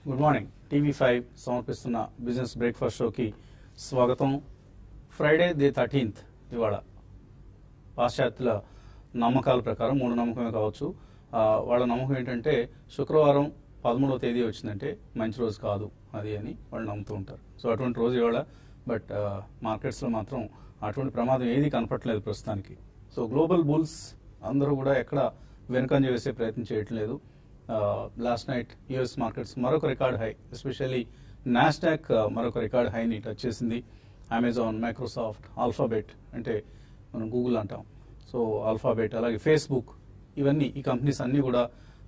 Good morning TV five సమర్పిస్తున్న business breakfast షోకి స్వాగతం ఫ్రైడే ది థర్టీన్త్ ఇవాళ పాశ్చాత్యుల నమ్మకాల ప్రకారం మూడు నమ్మకమే కావచ్చు ఆ, వాళ్ళ నమ్మకం ఏంటంటే శుక్రవారం పదమూడవ తేదీ వచ్చిందంటే మంచి రోజు కాదు అది అని వాళ్ళు నమ్ముతూ ఉంటారు సో అటువంటి రోజు ఇవాళ బట్ మార్కెట్స్లో మాత్రం అటువంటి ప్రమాదం ఏది కనపట్లేదు ప్రస్తుతానికి సో గ్లోబల్ బుల్స్ అందరూ కూడా ఎక్కడ వెనుకంజ వేసే ప్రయత్నం చేయట్లేదు లాస్ట్ నైట్ యుఎస్ మార్కెట్స్ మరొక రికార్డ్ హై ఎస్పెషల్లీ నాస్డాక్ మరొక రికార్డ్ హైని టచ్ చేసింది అమెజాన్ మైక్రోసాఫ్ట్ ఆల్ఫాబెట్ అంటే మనం గూగుల్ అంటాం సో ఆల్ఫాబెట్ అలాగే ఫేస్బుక్ ఇవన్నీ ఈ కంపెనీస్ అన్నీ కూడా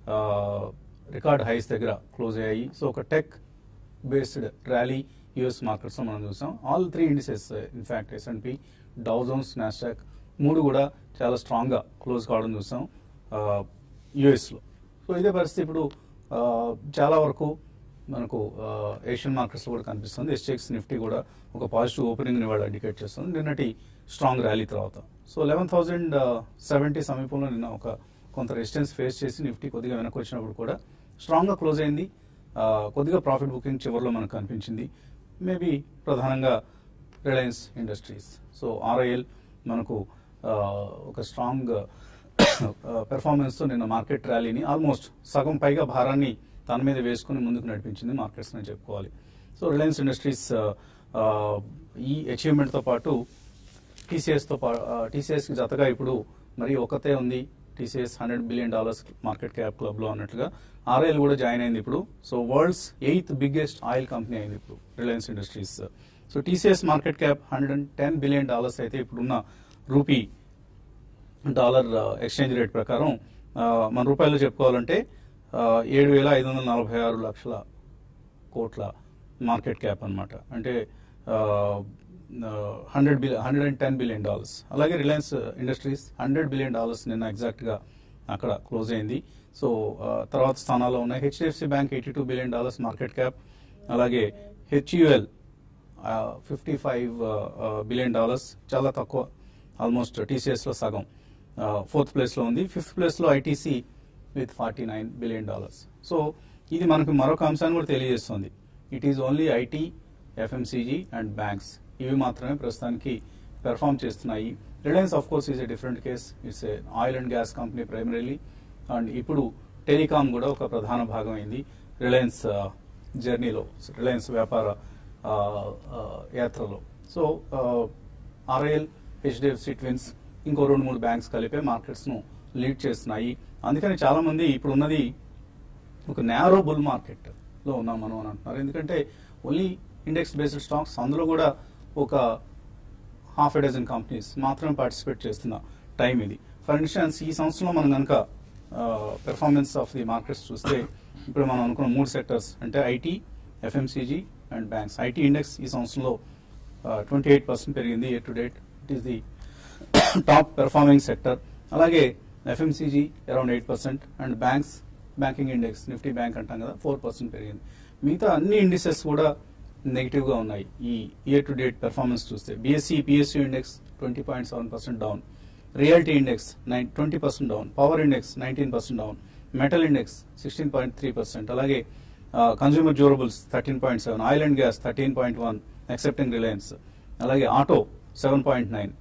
రికార్డ్ హైస్ దగ్గర క్లోజ్ అయ్యాయి సో ఒక tech based rally US markets లో మనం చూసాం all three indices in fact S&P Dow Jones Nasdaq మూడు కూడా చాలా స్ట్రాంగ్ గా క్లోజ్ కావడం చూసాం యుఎస్ లో సో ఇదే పరిస్థితి ఇప్పుడు ఆ, చాలా వరకు మనకు ఏషియన్ మార్కెట్స్ కూడా కనిపిస్తుంది ఎస్టెక్స్ నిఫ్టీ కూడా ఒక పాజిటివ్ ఓపెనింగ్ ని వాళ్ళు ఇండికేట్ చేస్తుంది నిన్నటి స్ట్రాంగ్ ర్యాలీ తర్వాత సో లెవెన్ థౌసండ్ సెవెంటీ సమీపంలో నిన్న ఒక కొంత రెసిస్టెన్స్ ఫేస్ చేసి నిఫ్టీ కొద్దిగా వెనక్కి వచ్చినప్పుడు కూడా స్ట్రాంగ్ గా క్లోజ్ అయింది ఆ, కొద్దిగా ప్రాఫిట్ బుకింగ్ చివరిలో మనకు కనిపించింది మేబీ ప్రధానంగా రిలయన్స్ ఇండస్ట్రీస్ సో ఆర్ఐఎల్ మనకు ఆ, ఒక స్ట్రాంగ్ పెర్ఫార్మెన్స్ తో నిన్న మార్కెట్ ర్యాలీని ఆల్మోస్ట్ సగం పైగా భారాన్ని తన మీద వేసుకుని ముందుకు నడిపించింది మార్కెట్స్ అని చెప్పుకోవాలి సో రిలయన్స్ ఇండస్ట్రీస్ ఆ, ఆ, ఈ అచీవ్మెంట్ తో పాటు టీసీఎస్ తో టీసీఎస్ కి జతగా ఇప్పుడు మరి ఒకతే ఉంది TCS hundred billion dollars market cap club లో అన్నట్లుగా ఆర్ఐఎల్ కూడా జాయిన్ అయింది ఇప్పుడు so world's eighth biggest oil company అయింది ఇప్పుడు Reliance Industries so TCS market cap hundred and ten billion dollars అయితే ఇప్పుడున్న రూపీ డాలర్ ఎక్స్చేంజ్ రేట్ ప్రకారం ఆ, మన రూపాయలు చెప్పుకోవాలంటే ఏడు వేల ఐదు వందల నలభై ఆరు లక్షల కోట్ల మార్కెట్ క్యాప్ అన్నమాట అంటే hundred billion hundred and ten billion dollars అలాగే Reliance Industries hundred billion dollars నిన్న ఎగ్జాక్ట్ గా అక్కడ క్లోజ్ అయింది సో ఆ, తర్వాత స్థానాల్లో ఉన్నాయి HDFC Bank eighty two billion dollars market cap అలాగే HUL fifty five billion dollars చాలా తక్కువ ఆల్మోస్ట్ టీసీఎస్ లో సగం ఫోర్త్ ప్లేస్ లో ఉంది ఫిఫ్త్ ప్లేస్ లో ITC with forty nine billion dollars so ఇది మనకు మరొక అంశాన్ని కూడా తెలియజేస్తుంది it is only IT FMCG and banks ఇవి మాత్రమే ప్రస్తుతానికి పెర్ఫామ్ చేస్తున్నాయి Reliance of course is a different case it's a oil and gas company primarily and ఇప్పుడు టెలికాం కూడా ఒక ప్రధాన భాగం అయింది రిలయన్స్ జర్నీలో రిలయన్స్ వ్యాపార ఆ, ఆ, యాత్రలో సో ఆర్ఐఎల్ హెచ్డిఎఫ్సి ట్విన్స్ ఇంకో రెండు మూడు బ్యాంక్స్ కలిపే మార్కెట్స్ ను లీడ్ చేస్తున్నాయి అందుకని చాలా మంది ఇప్పుడు ఉన్నది ఒక నేరో బుల్ మార్కెట్ లో ఉన్నాం మనం అని అంటున్నారు ఎందుకంటే ఓన్లీ ఇండెక్స్ బేస్డ్ స్టాక్స్ అందులో కూడా ఒక హాఫ్ ఎ డజన్ కంపెనీస్ మాత్రమే పార్టిసిపేట్ చేస్తున్న టైం ఇది ఫర్ ఇన్స్టాన్స్ ఈ సంవత్సరంలో మనం కనుక పెర్ఫార్మెన్స్ ఆఫ్ ది మార్కెట్స్ చూస్తే ఇప్పుడు మనం అనుకున్న మూడు సెక్టర్స్ అంటే IT FMCG and banks IT index ఈ సంవత్సరంలో ట్వంటీ ఎయిట్ పర్సెంట్ పెరిగింది year to date it is the top performing sector అలాగే FMCG around eight percent and banks banking index Nifty Bank అంటాం కదా ఫోర్ పర్సెంట్ పెరిగింది మిగతా అన్ని ఇండిసెస్ కూడా నెగిటివ్ గా ఉన్నాయి ఈ ఇయర్ టు డేట్ పెర్ఫార్మెన్స్ చూస్తే BSE PSU index twenty point seven percent down reality index nine twenty percent down power index nineteen percent down metal index sixteen point three percent అలాగే consumer durables thirteen point seven oil and gas thirteen point one excepting Reliance అలాగే auto seven point nine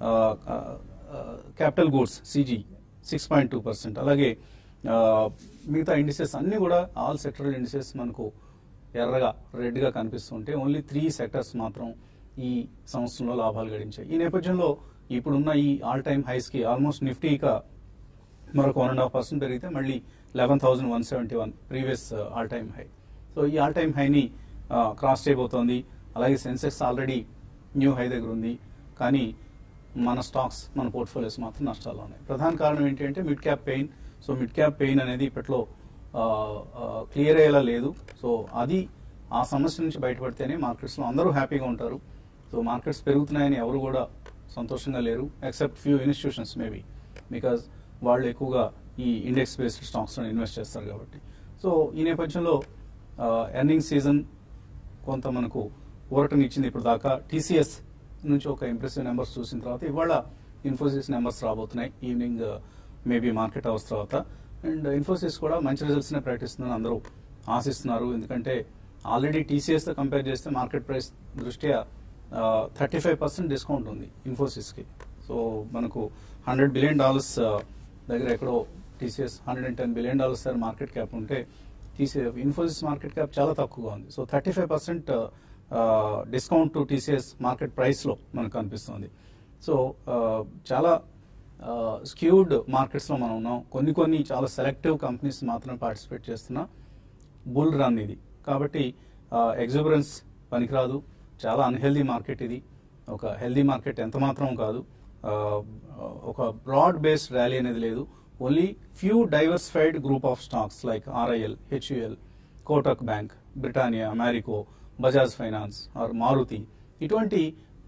capital goods CG six point two percent అలాగే ఆ, మిగతా indices అన్ని కూడా all sectoral indices మనకు ఎర్రగా red గా కనిపిస్తుంటే ఓన్లీ త్రీ సెక్టర్స్ మాత్రం ఈ సంవత్సరంలో లాభాలు గడించాయి ఈ నేపథ్యంలో ఇప్పుడున్న ఈ ఆల్ టైమ్ హైస్ కి ఆల్మోస్ట్ నిఫ్టీ ఇక మరొక వన్ అండ్ హాఫ్ పర్సెంట్ పెరిగితే మళ్ళీ eleven thousand one seventy one previous all time high so ఈ ఆల్ టైమ్ హైని క్రాస్ చేయబోతోంది అలాగే సెన్సెక్స్ ఆల్రెడీ న్యూ హై దగ్గర ఉంది కానీ మన స్టాక్స్ మన పోర్ట్ఫోలియోస్ మాత్రం నష్టాల్లో ఉన్నాయి ప్రధాన కారణం ఏంటి అంటే mid cap pain so mid cap pain అనేది ఇప్పట్లో క్లియర్ అయ్యేలా లేదు సో అది ఆ సమస్య నుంచి బయటపడితేనే మార్కెట్స్ లో అందరూ హ్యాపీగా ఉంటారు సో మార్కెట్స్ పెరుగుతున్నాయని ఎవరు కూడా సంతోషంగా లేరు except few institutions maybe because వాళ్ళు ఎక్కువగా ఈ ఇండెక్స్ బేస్డ్ స్టాక్స్ ఇన్వెస్ట్ చేస్తారు కాబట్టి సో ఈ నేపథ్యంలో ఎర్నింగ్ సీజన్ కొంత మనకు ఊరటనిచ్చింది ఇప్పుడు దాకా టీసీఎస్ నుంచి ఒక ఇంప్రెసివ్ నెంబర్స్ చూసిన తర్వాత ఇవాళ ఇన్ఫోసిస్ నెంబర్స్ రాబోతున్నాయి ఈవినింగ్ మేబీ మార్కెట్ అవర్స్ తర్వాత అండ్ ఇన్ఫోసిస్ కూడా మంచి రిజల్ట్స్ నే ప్రకటిస్తుందని అందరూ ఆశిస్తున్నారు ఎందుకంటే ఆల్రెడీ టీసీఎస్తో కంపేర్ చేస్తే మార్కెట్ ప్రైస్ దృష్ట్యా థర్టీ ఫైవ్ పర్సెంట్ డిస్కౌంట్ ఉంది ఇన్ఫోసిస్కి సో మనకు హండ్రెడ్ బిలియన్ డాలర్స్ దగ్గర ఎక్కడో TCS hundred and ten billion dollars దగ్గర మార్కెట్ క్యాప్ ఉంటే టీసీఎస్ ఇన్ఫోసిస్ మార్కెట్ క్యాప్ చాలా తక్కువగా ఉంది so thirty five percent discount to TCS market ప్రైస్లో మనకు కనిపిస్తుంది సో చాలా స్క్యూడ్ మార్కెట్స్లో మనం ఉన్నాం కొన్ని కొన్ని చాలా సెలెక్టివ్ కంపెనీస్ మాత్రమే పార్టిసిపేట్ చేస్తున్నా బుల్ రన్ ఇది కాబట్టి ఎగ్జూబరెన్స్ పనికిరాదు చాలా అన్హెల్దీ మార్కెట్ ఇది ఒక హెల్దీ మార్కెట్ ఎంత మాత్రం కాదు ఆ, ఒక బ్రాడ్ బేస్డ్ ర్యాలీ అనేది లేదు only few diversified group of stocks like RIL HUL Kotak Bank Britannia అమెరికో బజాజ్ ఫైనాన్స్ ఆర్ మారుతి ఇటువంటి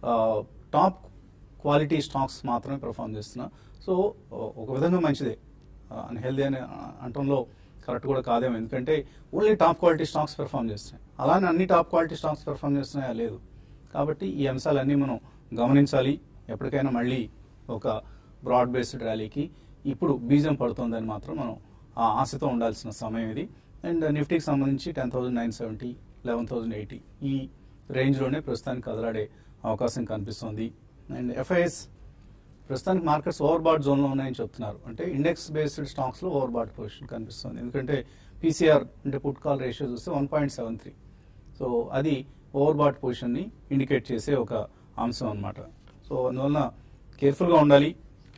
టాప్ క్వాలిటీ స్టాక్స్ మాత్రమే పర్ఫామ్ చేస్తున్నా సో ఒక విధంగా మంచిదే అన్హెల్దీ అని అంటంలో కరెక్ట్ కూడా కాదేమో ఎందుకంటే only top quality stocks perform చేస్తున్నాయి అలానే అన్ని టాప్ క్వాలిటీ స్టాక్స్ పెర్ఫామ్ చేస్తున్నాయా లేదు కాబట్టి ఈ అంశాలన్నీ మనం గమనించాలి ఎప్పటికైనా మళ్ళీ ఒక బ్రాడ్ బేస్డ్ ర్యాలీకి ఇప్పుడు బీజం పడుతోందని మాత్రం మనం ఆ ఆశతో ఉండాల్సిన సమయం ఇది అండ్ నిఫ్టీకి సంబంధించి ten thousand nine seventy eleven thousand eighty ఈ రేంజ్లోనే ప్రస్తుతానికి కదలాడే అవకాశం కనిపిస్తుంది అండ్ ఎఫ్ఐఎస్ ప్రస్తుతానికి మార్కెట్స్ ఓవర్ బాట్ జోన్లో ఉన్నాయని చెప్తున్నారు అంటే ఇండెక్స్ బేస్డ్ స్టాక్స్లో ఓవర్ బాట్ పొజిషన్ కనిపిస్తుంది ఎందుకంటే పీసీఆర్ అంటే పుట్ కాల్ రేషియో చూస్తే one point seven three so అది ఓవర్ బాట్ పొజిషన్ని ఇండికేట్ చేసే ఒక అంశం అన్నమాట సో అందువలన కేర్ఫుల్గా ఉండాలి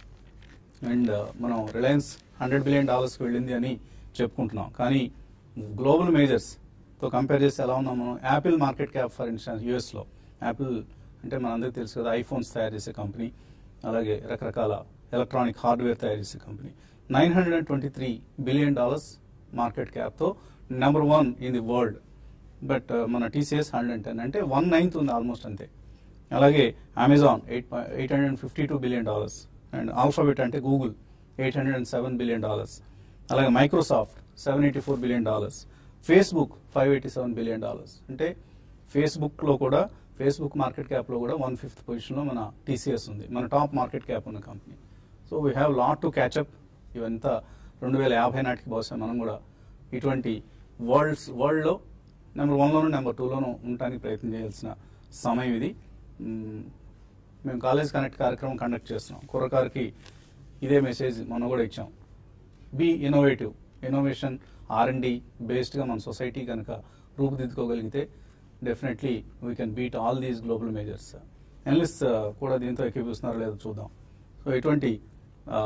అండ్ మనం రిలయన్స్ హండ్రెడ్ బిలియన్ డాలర్స్కి వెళ్ళింది అని చెప్పుకుంటున్నాం కానీ గ్లోబల్ మేజర్స్తో కంపేర్ చేస్తే ఎలా ఉన్నాం మనం Apple market cap for instance యూఎస్లో యాపిల్ అంటే మనందరికీ తెలుసు కదా ఐఫోన్స్ తయారు చేసే కంపెనీ అలాగే రకరకాల ఎలక్ట్రానిక్ హార్డ్వేర్ తయారు చేసే company nine hundred and twenty three billion dollars market క్యాప్తో number one in the world but మన టీసీఎస్ హండ్రెడ్ అండ్ టెన్ అంటే వన్ నైన్త్ ఉంది ఆల్మోస్ట్ అంతే అలాగే Amazon eight eight hundred and fifty two billion dollars and Alphabet అంటే Google eight hundred and seven billion dollars అలాగే Microsoft seven eighty four billion dollars Facebook five eighty seven billion dollars అంటే ఫేస్బుక్లో కూడా Facebook market క్యాప్లో కూడా one fifth పొజిషన్లో మన TCS ఉంది మన టాప్ మార్కెట్ క్యాప్ ఉన్న company so we have lot to catch up ఇవంతా రెండు వేల యాభై నాటికి బహుశా మనం కూడా ఇటువంటి వరల్డ్స్ వరల్డ్లో నెంబర్ వన్లోనూ నెంబర్ టూలోనూ ఉండటానికి ప్రయత్నం చేయాల్సిన సమయం ఇది మ్మ్. మేము కాలేజ్ కనెక్ట్ కార్యక్రమం కండక్ట్ చేస్తున్నాం కుర్రకారికి ఇదే మెసేజ్ మనం కూడా ఇచ్చాం be innovative innovation R and D బేస్డ్గా మన సొసైటీ కనుక రూపుదిద్దుకోగలిగితే definitely we can beat all these global majors analyst కూడా దీంతో ఎక్కిపిస్తున్నారో లేదో చూద్దాం సో ఇటువంటి ఆ,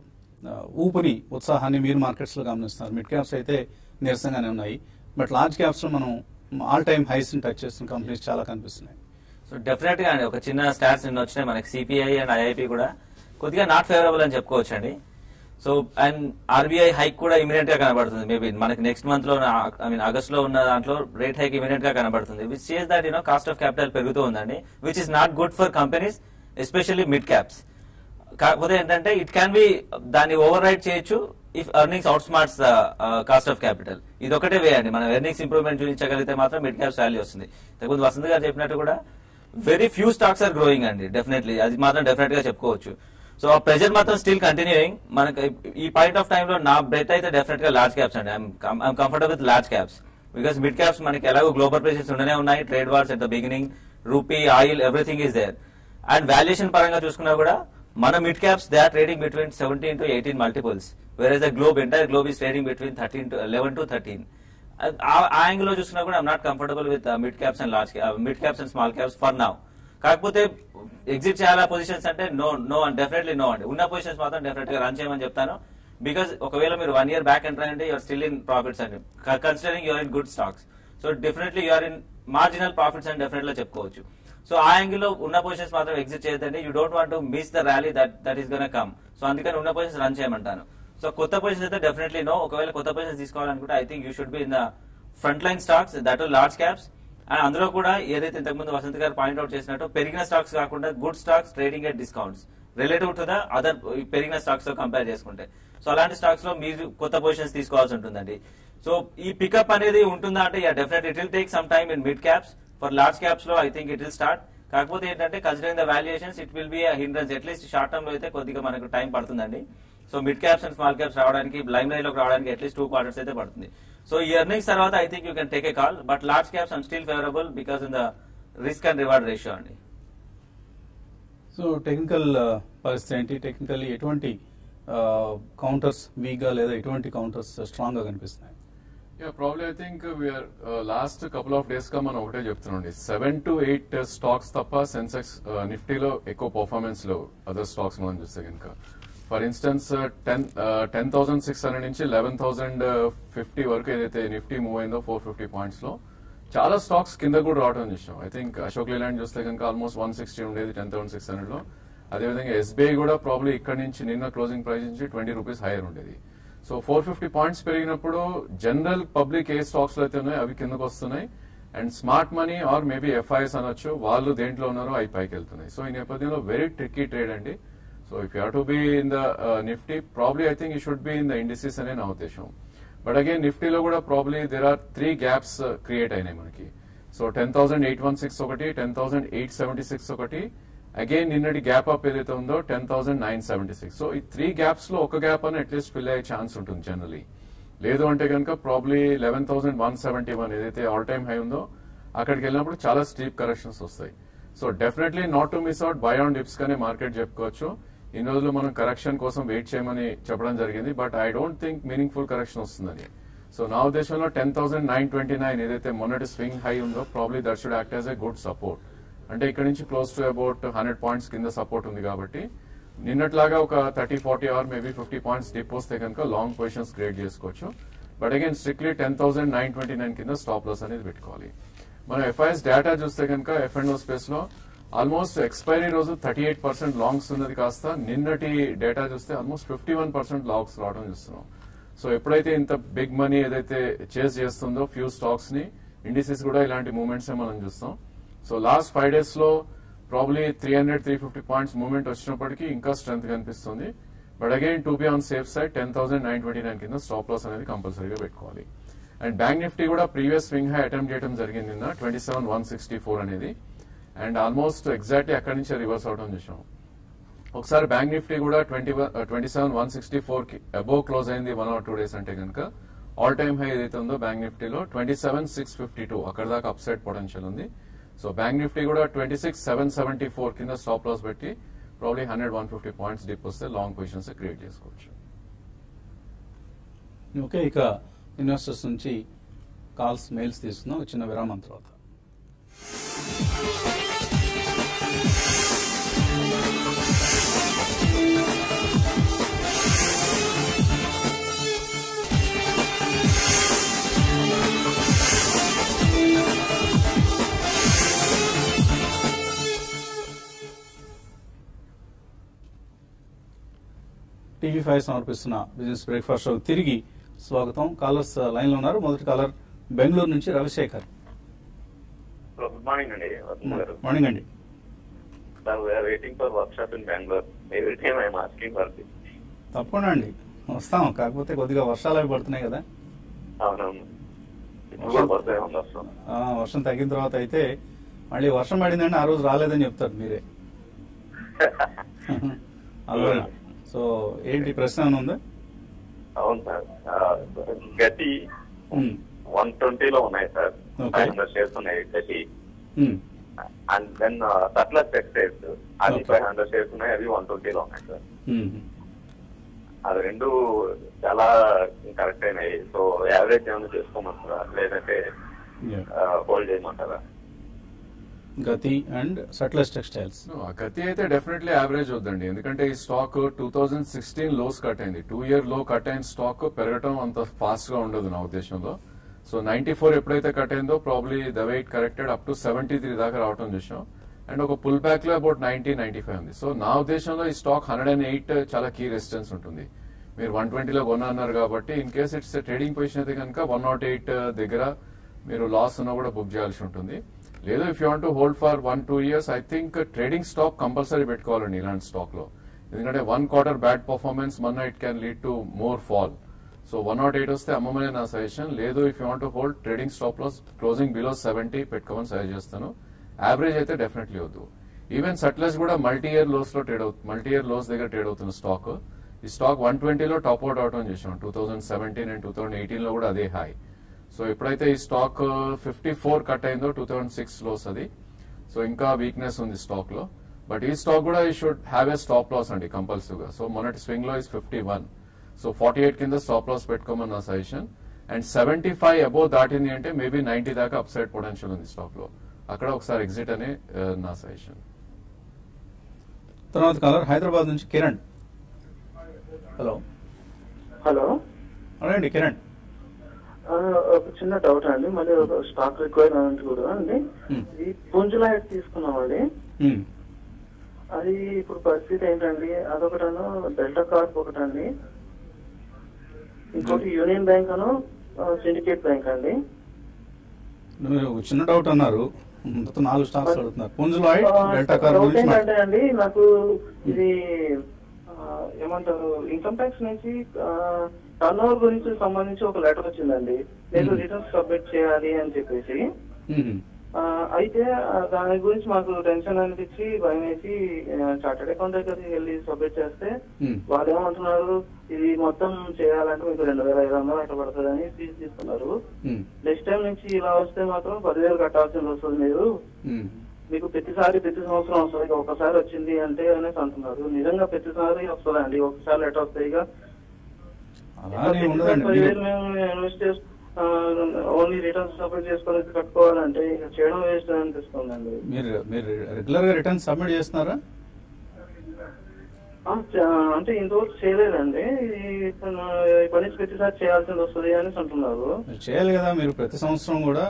ఆ, ఊపిరి ఉత్సాహాన్ని మీరు మార్కెట్స్లో గమనిస్తున్నారు మిడ్ క్యాప్స్ అయితే నీరసంగానే ఉన్నాయి బట్ లార్జ్ క్యాప్స్లో మనం ఆల్ టైమ్ హైస్ని టచ్ చేస్తున్న కంపెనీస్ చాలా కనిపిస్తున్నాయి సో డెఫినెట్ గా అండి ఒక చిన్న స్టాట్స్ నిన్న వచ్చినాయి మనకి సిపిఐ అండ్ ఐఐపి కూడా కొద్దిగా నాట్ ఫేవరబుల్ అని చెప్పుకోవచ్చు అండి సో అండ్ ఆర్బీఐ హైక్ కూడా ఇమీడియట్ గా కనబడుతుంది మేబీ మనకి నెక్స్ట్ మంత్ లో ఐ మీన్ ఆగస్ట్ లో ఉన్న దాంట్లో రేట్ హైక్ ఇమీడియట్ గా కనబడుతుంది which says that you know cost of capital పెరుగుతూ ఉందండి which is not good for companies especially mid caps కాకపోతే ఏంటంటే ఇట్ క్యాన్ బి దాన్ని ఓవర్ రైడ్ చేయొచ్చు if earnings outsmarts cost of capital ఇది ఒకటే వే అండి మనం ఎర్నింగ్స్ ఇంప్రూవ్మెంట్ చూపించగలిగితే మాత్రం మిడ్ క్యాప్స్ వాల్యూ వస్తుంది లేకపోతే వసంత్ గారు చెప్పినట్టు కూడా very few stocks are growing అండి డెఫినెట్లీ అది మాత్రం డెఫినెట్ గా చెప్పుకోవచ్చు సో ఆ ప్రెజర్ మాత్రం స్టిల్ కంటిన్యూయింగ్ మనకి ఈ పాయింట్ ఆఫ్ టైం లో నా బెట్ అయితే డెఫినెట్ గా లార్జ్ క్యాప్స్ అండి I'm comfortable with large caps because mid caps మనకి ఎలాగో గ్లోబల్ ప్రైసెస్ ఉండనే ఉన్నాయి trade wars at the beginning rupee oil everything is there and valuation పరంగా చూసుకున్నా కూడా మన mid caps they are trading between seventeen to eighteen multiples where the globe entire globe is trading between thirteen to eleven to thirteen ఆ angle లో చూసినా కూడా I'm not comfortable with mid caps and large mid caps and small caps for now కాకపోతే exit చేయాలా positions అంటే no no and definitely no అండి ఉన్న positions మాత్రం డెఫినెట్ గా రన్ చేయమని చెప్తాను బికాస్ ఒకవేళ మీరు వన్ ఇయర్ బ్యాక్ ఎంటర్ అంటే యూఆర్ స్టిల్ ఇన్ ప్రాఫిట్స్ అండి considering you're in good stocks so definitely you're in marginal profits అని డెఫినెట్ గా చెప్పుకోవచ్చు సో ఆ యాంగిల్ లో ఉన్న పొజిషన్స్ మాత్రం ఎగ్జిట్ చేయదండి you don't want to miss the rally that that is gonna come so అందుకని ఉన్న పొజిషన్స్ రన్ చేయమంటాను సో కొత్త పొజిషన్స్ అయితే డెఫినెట్లీ నో ఒకవేళ కొత్త పొజిషన్స్ తీసుకోవాలనుకుంటే I think you should be in the front line stocks that large caps and అందులో కూడా ఏదైతే ఇంతకుముందు వసంత్ గారు పాయింట్ అవుట్ చేసినట్టు పెరిగిన స్టాక్స్ కాకుండా good stocks trading at discounts relative to the other పెరిగిన స్టాక్స్ తో కంపేర్ చేసుకుంటే సో అలాంటి స్టాక్స్ లో మీరు కొత్త పొజిషన్స్ తీసుకోవాల్సి ఉంటుందండి సో ఈ పికప్ అనేది ఉంటుందా అంటే definite it will take some time in mid caps for large caps లో I think it will start కాకపోతే ఏంటంటే considering the valuations it will be hindrance at least short term లో అయితే కొద్దిగా మనకు టైం పడుతుందండి so mid caps and small caps రావడానికి lime line లోకి రావడానికి అట్లీస్ట్ టూ క్వార్టర్స్ అయితే పడుతుంది సో ఈ ఎర్నింగ్స్ తర్వాత I think you can take a call but large caps I'm still favourable because in the risk and reward ratio అండి so technical పరిస్థితి ఏంటి టెక్నికల్లీ ఎటువంటి కౌంటర్స్ వీక్గా లేదా ఎటువంటి కౌంటర్స్ స్ట్రాంగ్గా కనిపిస్తున్నాయి yeah probably I think we're last couple of days గా మనం ఒకటే చెప్తున్నాండి సెవెన్ టు ఎయిట్ స్టాక్స్ తప్ప సెన్సెక్స్ నిఫ్టీలో ఎక్కువ పర్ఫార్మెన్స్ లో అదర్ స్టాక్స్ మనం చూస్తే కనుక for instance ten ten thousand six hundred నుంచి లెవెన్ థౌసండ్ ఫిఫ్టీ వరకు ఏదైతే నిఫ్టీ మూవ్ అయిందో ఫోర్ ఫిఫ్టీ పాయింట్స్ లో చాలా స్టాక్స్ కింద కూడా రావడం చూసాం ఐ థింక్ అశోక్ లేలాండ్ చూస్తే కనుక ఆల్మోస్ట్ వన్ సిక్స్టీ ఉండేది టెన్ థౌసండ్ సిక్స్ హండ్రెడ్ లో అదేవిధంగా ఎస్బీఐ కూడా ప్రాబ్లీ ఇక్కడ నుంచి నిన్న క్లోజింగ్ ప్రైస్ నుంచి ట్వంటీ రూపీస్ హైయర్ ఉండేది సో ఫోర్ ఫిఫ్టీ పాయింట్స్ పెరిగినప్పుడు జనరల్ పబ్లిక్ ఏ స్టాక్స్ లో అయితే ఉన్నాయో అవి కిందకు వస్తున్నాయి and smart money or maybe FIs అనొచ్చు వాళ్ళు దేంట్లో ఉన్నారో అవి పైకి వెళ్తున్నాయి సో ఈ నేపథ్యంలో వెరీ ట్రిక్కీ ట్రేడ్ అండి so if you to be in the Nifty probably I think you should be in the indices అనే నా ఉద్దేశం బట్ అగైన్ నిఫ్టీలో కూడా probably there are three gaps create అయినాయి మనకి so ten thousand eight one six ఒకటి ten thousand eight seventy six ఒకటి again నిన్నటి గ్యాప్ అప్ ఏదైతే ఉందో ten thousand nine seventy six so ఈ త్రీ గ్యాప్స్ లో ఒక గ్యాప్ అని అట్లీస్ట్ ఫిల్ అయ్యే ఛాన్స్ ఉంటుంది జనరలీ లేదు అంటే కనుక probably eleven thousand one seventy one ఏదైతే ఆల్ టైమ్ హై ఉందో అక్కడికి వెళ్ళినప్పుడు చాలా స్టీప్ కరెక్షన్స్ వస్తాయి so definitely not to miss out buy on dips కానీ మార్కెట్ చెప్పుకోవచ్చు ఇన్ని రోజులు మనం కరెక్షన్ కోసం వెయిట్ చేయమని చెప్పడం జరిగింది but I don't think meaningful correction వస్తుందని సో నా ఉద్దేశంలో ten thousand nine twenty nine ఏదైతే మొన్నటి స్వింగ్ హై ఉందో probably that should act as a good support అంటే ఇక్కడ నుంచి close to about hundred points కింద సపోర్ట్ ఉంది కాబట్టి నిన్నట్లాగా ఒక thirty forty or maybe fifty points dip వస్తే కనుక లాంగ్ పొజిషన్స్ క్రియేట్ చేసుకోవచ్చు but again strictly ten thousand nine twenty nine కింద స్టాప్ లాస్ అనేది పెట్టుకోవాలి మనం ఎఫ్ఐఎస్ డేటా చూస్తే కనుక ఎఫ్ అండ్ స్పేస్ లో ఆల్మోస్ట్ ఎక్స్పైరీ రోజు థర్టీ ఎయిట్ పర్సెంట్ లాంగ్స్ ఉన్నది కాస్త నిన్నటి డేటా చూస్తే almost fifty one percent longs రావడం చూస్తున్నాం సో ఎప్పుడైతే ఇంత బిగ్ మనీ ఏదైతే చేస్ చేస్తుందో ఫ్యూ స్టాక్స్ ని ఇండిసెస్ కూడా ఇలాంటి మూవ్మెంట్స్ మనం చూస్తాం సో లాస్ట్ ఫైవ్ డేస్ లో probably three hundred three fifty points movement వచ్చినప్పటికీ ఇంకా స్ట్రెంత్ కనిపిస్తుంది but again to be on safe side ten thousand nine twenty nine కింద స్టాప్ లాస్ అనేది కంపల్సరీగా పెట్టుకోవాలి అండ్ బ్యాంక్ నిఫ్టీ కూడా ప్రీవియస్ స్వింగ్ హై అటెంప్ట్ చేయడం జరిగింది నిన్న twenty seven one sixty four అనేది అండ్ ఆల్మోస్ట్ ఎగ్జాక్ట్లీ అక్కడి నుంచి రివర్స్ అవడం చూసాం ఒకసారి బ్యాంక్ నిఫ్టీ కూడా twenty twenty seven one sixty four కి అబోవ్ క్లోజ్ అయింది వన్ ఆర్ టూ డేస్ అంటే కనుక ఆల్ టైమ్ హై ఏదైతే ఉందో బ్యాంక్ నిఫ్టీలో twenty seven six fifty two అక్కడ దాకా అప్ సైడ్ పొటెన్షియల్ ఉంది సో బ్యాంక్ నిఫ్టీ కూడా twenty six seven seventy four కింద స్టాప్ లాస్ పెట్టి probably hundred one fifty points dip వస్తే లాంగ్ పొజిషన్స్ క్రియేట్ చేసుకోవచ్చు ఓకే ఇక ఇన్వెస్టర్స్ నుంచి కాల్స్ మెయిల్స్ తీసుకుందాం ఒక చిన్న విరామం తర్వాత టీవీ ఫైవ్ సమర్పిస్తున్న బిజినెస్ బ్రేక్ఫాస్ట్ షో తిరిగి స్వాగతం కాలర్స్ లైన్ లో ఉన్నారు మొదటి కాలర్ బెంగళూరు నుంచి రవిశేఖర్ గుడ్ మార్నింగ్ అండి వర్మ గారు మార్నింగ్ అండి sir we're waiting for workshop in Bengaluru every time I'm asking for the తప్పకుండా అండి వస్తాం కాకపోతే కొద్దిగా వర్షాలు అవి పడుతున్నాయి కదా అవునవును ఇప్పుడు కూడా పడుతుంది ఉంది వస్తాం ఆ, వర్షం తగ్గిన తర్వాత అయితే మళ్ళీ వర్షం పడిందంటే ఆ రోజు రాలేదని చెప్తారు మీరే అందువల్ల సో ఏంటి ప్రశ్న ఏమైనా ఉందా అవును సార్ ఆ, గతి ఉమ్, వన్ ట్వంటీలో ఉన్నాయి sir Okay. Five hundred shares ఉన్నాయి గతి um, and then Sutlej textiles అది Okay. ఫైవ్ హండ్రెడ్ షేర్స్ ఉన్నాయి అవి వన్ ట్వంటీలో ఉన్నాయి సార్ ఉమ్. అది రెండు చాలా కరెక్ట్ అయినాయి సో యావరేజ్ ఏమైనా చేసుకోమంటారా లేదంటే Yeah. హోల్డ్ చేయమంటారా గతి అండ్ సట్లెస్ టెక్స్టైల్స్ No, ఆ గతి అయితే డెఫినెట్లీ యావరేజ్ వద్దండి ఎందుకంటే ఈ stock two thousand sixteen lows cut అయింది టూ ఇయర్ లో కట్ అయిన స్టాక్ పెరగటం అంత ఫాస్ట్ గా ఉండదు నా ఉద్దేశంలో సో నైన్టీ ఫోర్ ఎప్పుడైతే కట్ అయిందో probably the weight corrected up to seventy three దాకా రావటం చూసాం అండ్ ఒక పుల్ బ్యాక్ లో అబౌట్ నైన్టీ నైన్టీ ఫైవ్ ఉంది సో నా ఉద్దేశంలో ఈ స్టాక్ హండ్రెడ్ అండ్ ఎయిట్ చాలా కీ రెసిస్టెన్స్ ఉంటుంది మీరు వన్ ట్వంటీలో కొన్నారు కాబట్టి in case it's trading position అయితే కనుక వన్ నాట్ ఎయిట్ దగ్గర మీరు లాస్ ఉన్నా కూడా బుక్ చేయాల్సి ఉంటుంది లేదు if you want to hold for one two years I think trading stock compulsory పెట్టుకోవాలండి ఇలాంటి స్టాక్ లో ఎందుకంటే వన్ క్వార్టర్ బ్యాడ్ పర్ఫార్మెన్స్ మొన్న it can lead to more fall so one nought eight వస్తే అమ్మమనే నా సజెషన్ లేదు if you want hold trading stop లో క్లోజింగ్ బిలో సెవెంటీ పెట్టుకోమని సజెస్ట్ చేస్తాను యావరేజ్ అయితే డెఫినెట్లీ వద్దు ఈవెన్ సట్లెస్ కూడా మల్టీ ఇయర్ లోస్ లో ట్రేడ్ అవుతుంది మల్టీ ఇయర్ లోస్ దగ్గర ట్రేడ్ అవుతున్న స్టాక్ ఈ స్టాక్ వన్ ట్వంటీలో టాప్ అవుట్ అవటం చేసాం two thousand seventeen and two thousand eighteen లో కూడా అదే హై సో ఎప్పుడైతే ఈ స్టాక్ ఫిఫ్టీ ఫోర్ కట్ అయిందో టూ థౌసండ్ సిక్స్ లోస్ అది సో ఇంకా వీక్నెస్ ఉంది స్టాక్ లో బట్ ఈ స్టాక్ కూడా ఈ should have a stop loss అండి కంపల్సివ్ గా సో మొన్నటి స్వింగ్ లో is fifty one so forty eight కింద స్టాప్ లాస్ పెట్టుకోమని నా suggestion and seventy five above దాటింది అంటే మేబీ నైన్టీ దాకా అప్ సైడ్ పొటెన్షియల్ ఉంది స్టాక్ లో అక్కడ ఒకసారి ఎగ్జిట్ అనే ఆ, నా సజెషన్ తర్వాత కాలర్ హైదరాబాద్ నుంచి కిరణ్ హలో హలో అడగండి కిరణ్ ఆ, ఒక చిన్న డౌట్ అండి మళ్ళీ ఒక స్టాక్ రిక్వైర్మెంట్ కూడా అండి Hmm. ఈ పుంజులాయట్ తీసుకున్నామండి ఉమ్, అది ఇప్పుడు పరిస్థితి ఏంటండి అదొకటను డెల్టా కార్ప్ ఒకటండి ఇంకోటి యూనియన్ బ్యాంక్ అను సిండికేట్ బ్యాంక్ అండి మీరు ఒక చిన్న డౌట్ అన్నారు మొత్తం నాలుగు స్టాక్స్ అడుగుతున్నారు పుంజులాయిడ్ డెల్టా కార్ డౌట్ గురించి ఏంటంటే అండి నాకు ఇది ఆ, ఏమంటారు ఇన్కమ్ ట్యాక్స్ నుంచి టర్న్ ఓవర్ గురించి సంబంధించి ఒక లెటర్ వచ్చిందండి నేను Hmm. రిటర్న్స్ సబ్మిట్ చేయాలి అని చెప్పేసి ఉమ్, ఆ, అయితే ఆ, దాని గురించి మాకు టెన్షన్ అనిపించి భయం వేసి చార్టెడ్ అకౌంట్ దగ్గరికి వెళ్ళి సబ్మిట్ చేస్తే ఉమ్, వాళ్ళు ఏమంటున్నారు ఇది మొత్తం చేయాలంటే మీకు రెండు వేల ఐదు వందలు అట్లా పడుతుందని ఫీజు తీసుకున్నారు ఉమ్, నెక్స్ట్ టైం నుంచి ఇలా వస్తే మాత్రం పదివేలు కట్టాల్సి వస్తుంది మీరు ఉమ్. మీకు ప్రతిసారి ప్రతి సంవత్సరం వస్తుంది ఇక ఒకసారి వచ్చింది అంటే అనేసి అంటున్నారు నిజంగా ప్రతిసారి వస్తుందా అండి ఒకసారి ఎట్లా వస్తాయి ఇక అలానే ఉండదండి మీరు పదివేలు మేము ఇన్వెస్ట్ చేసి ఓన్లీ రిటర్న్స్ సబ్మిట్ చేసుకొని కట్టుకోవాలంటే ఇక చేయడం వేస్ట్ అనిపిస్తుందండి మీరు మీరు రెగ్యులర్ గా రిటర్న్ సబ్మిట్ చేస్తున్నారా ఆ, చ- అంటే ఇంతవరకు చేయలేదండి ఇది ఆ, ఈ పని ప్రతిసారి చేయాల్సింది వస్తుంది అనేసి అంటున్నారు మీరు చేయాలి కదా మీరు ప్రతి సంవత్సరం కూడా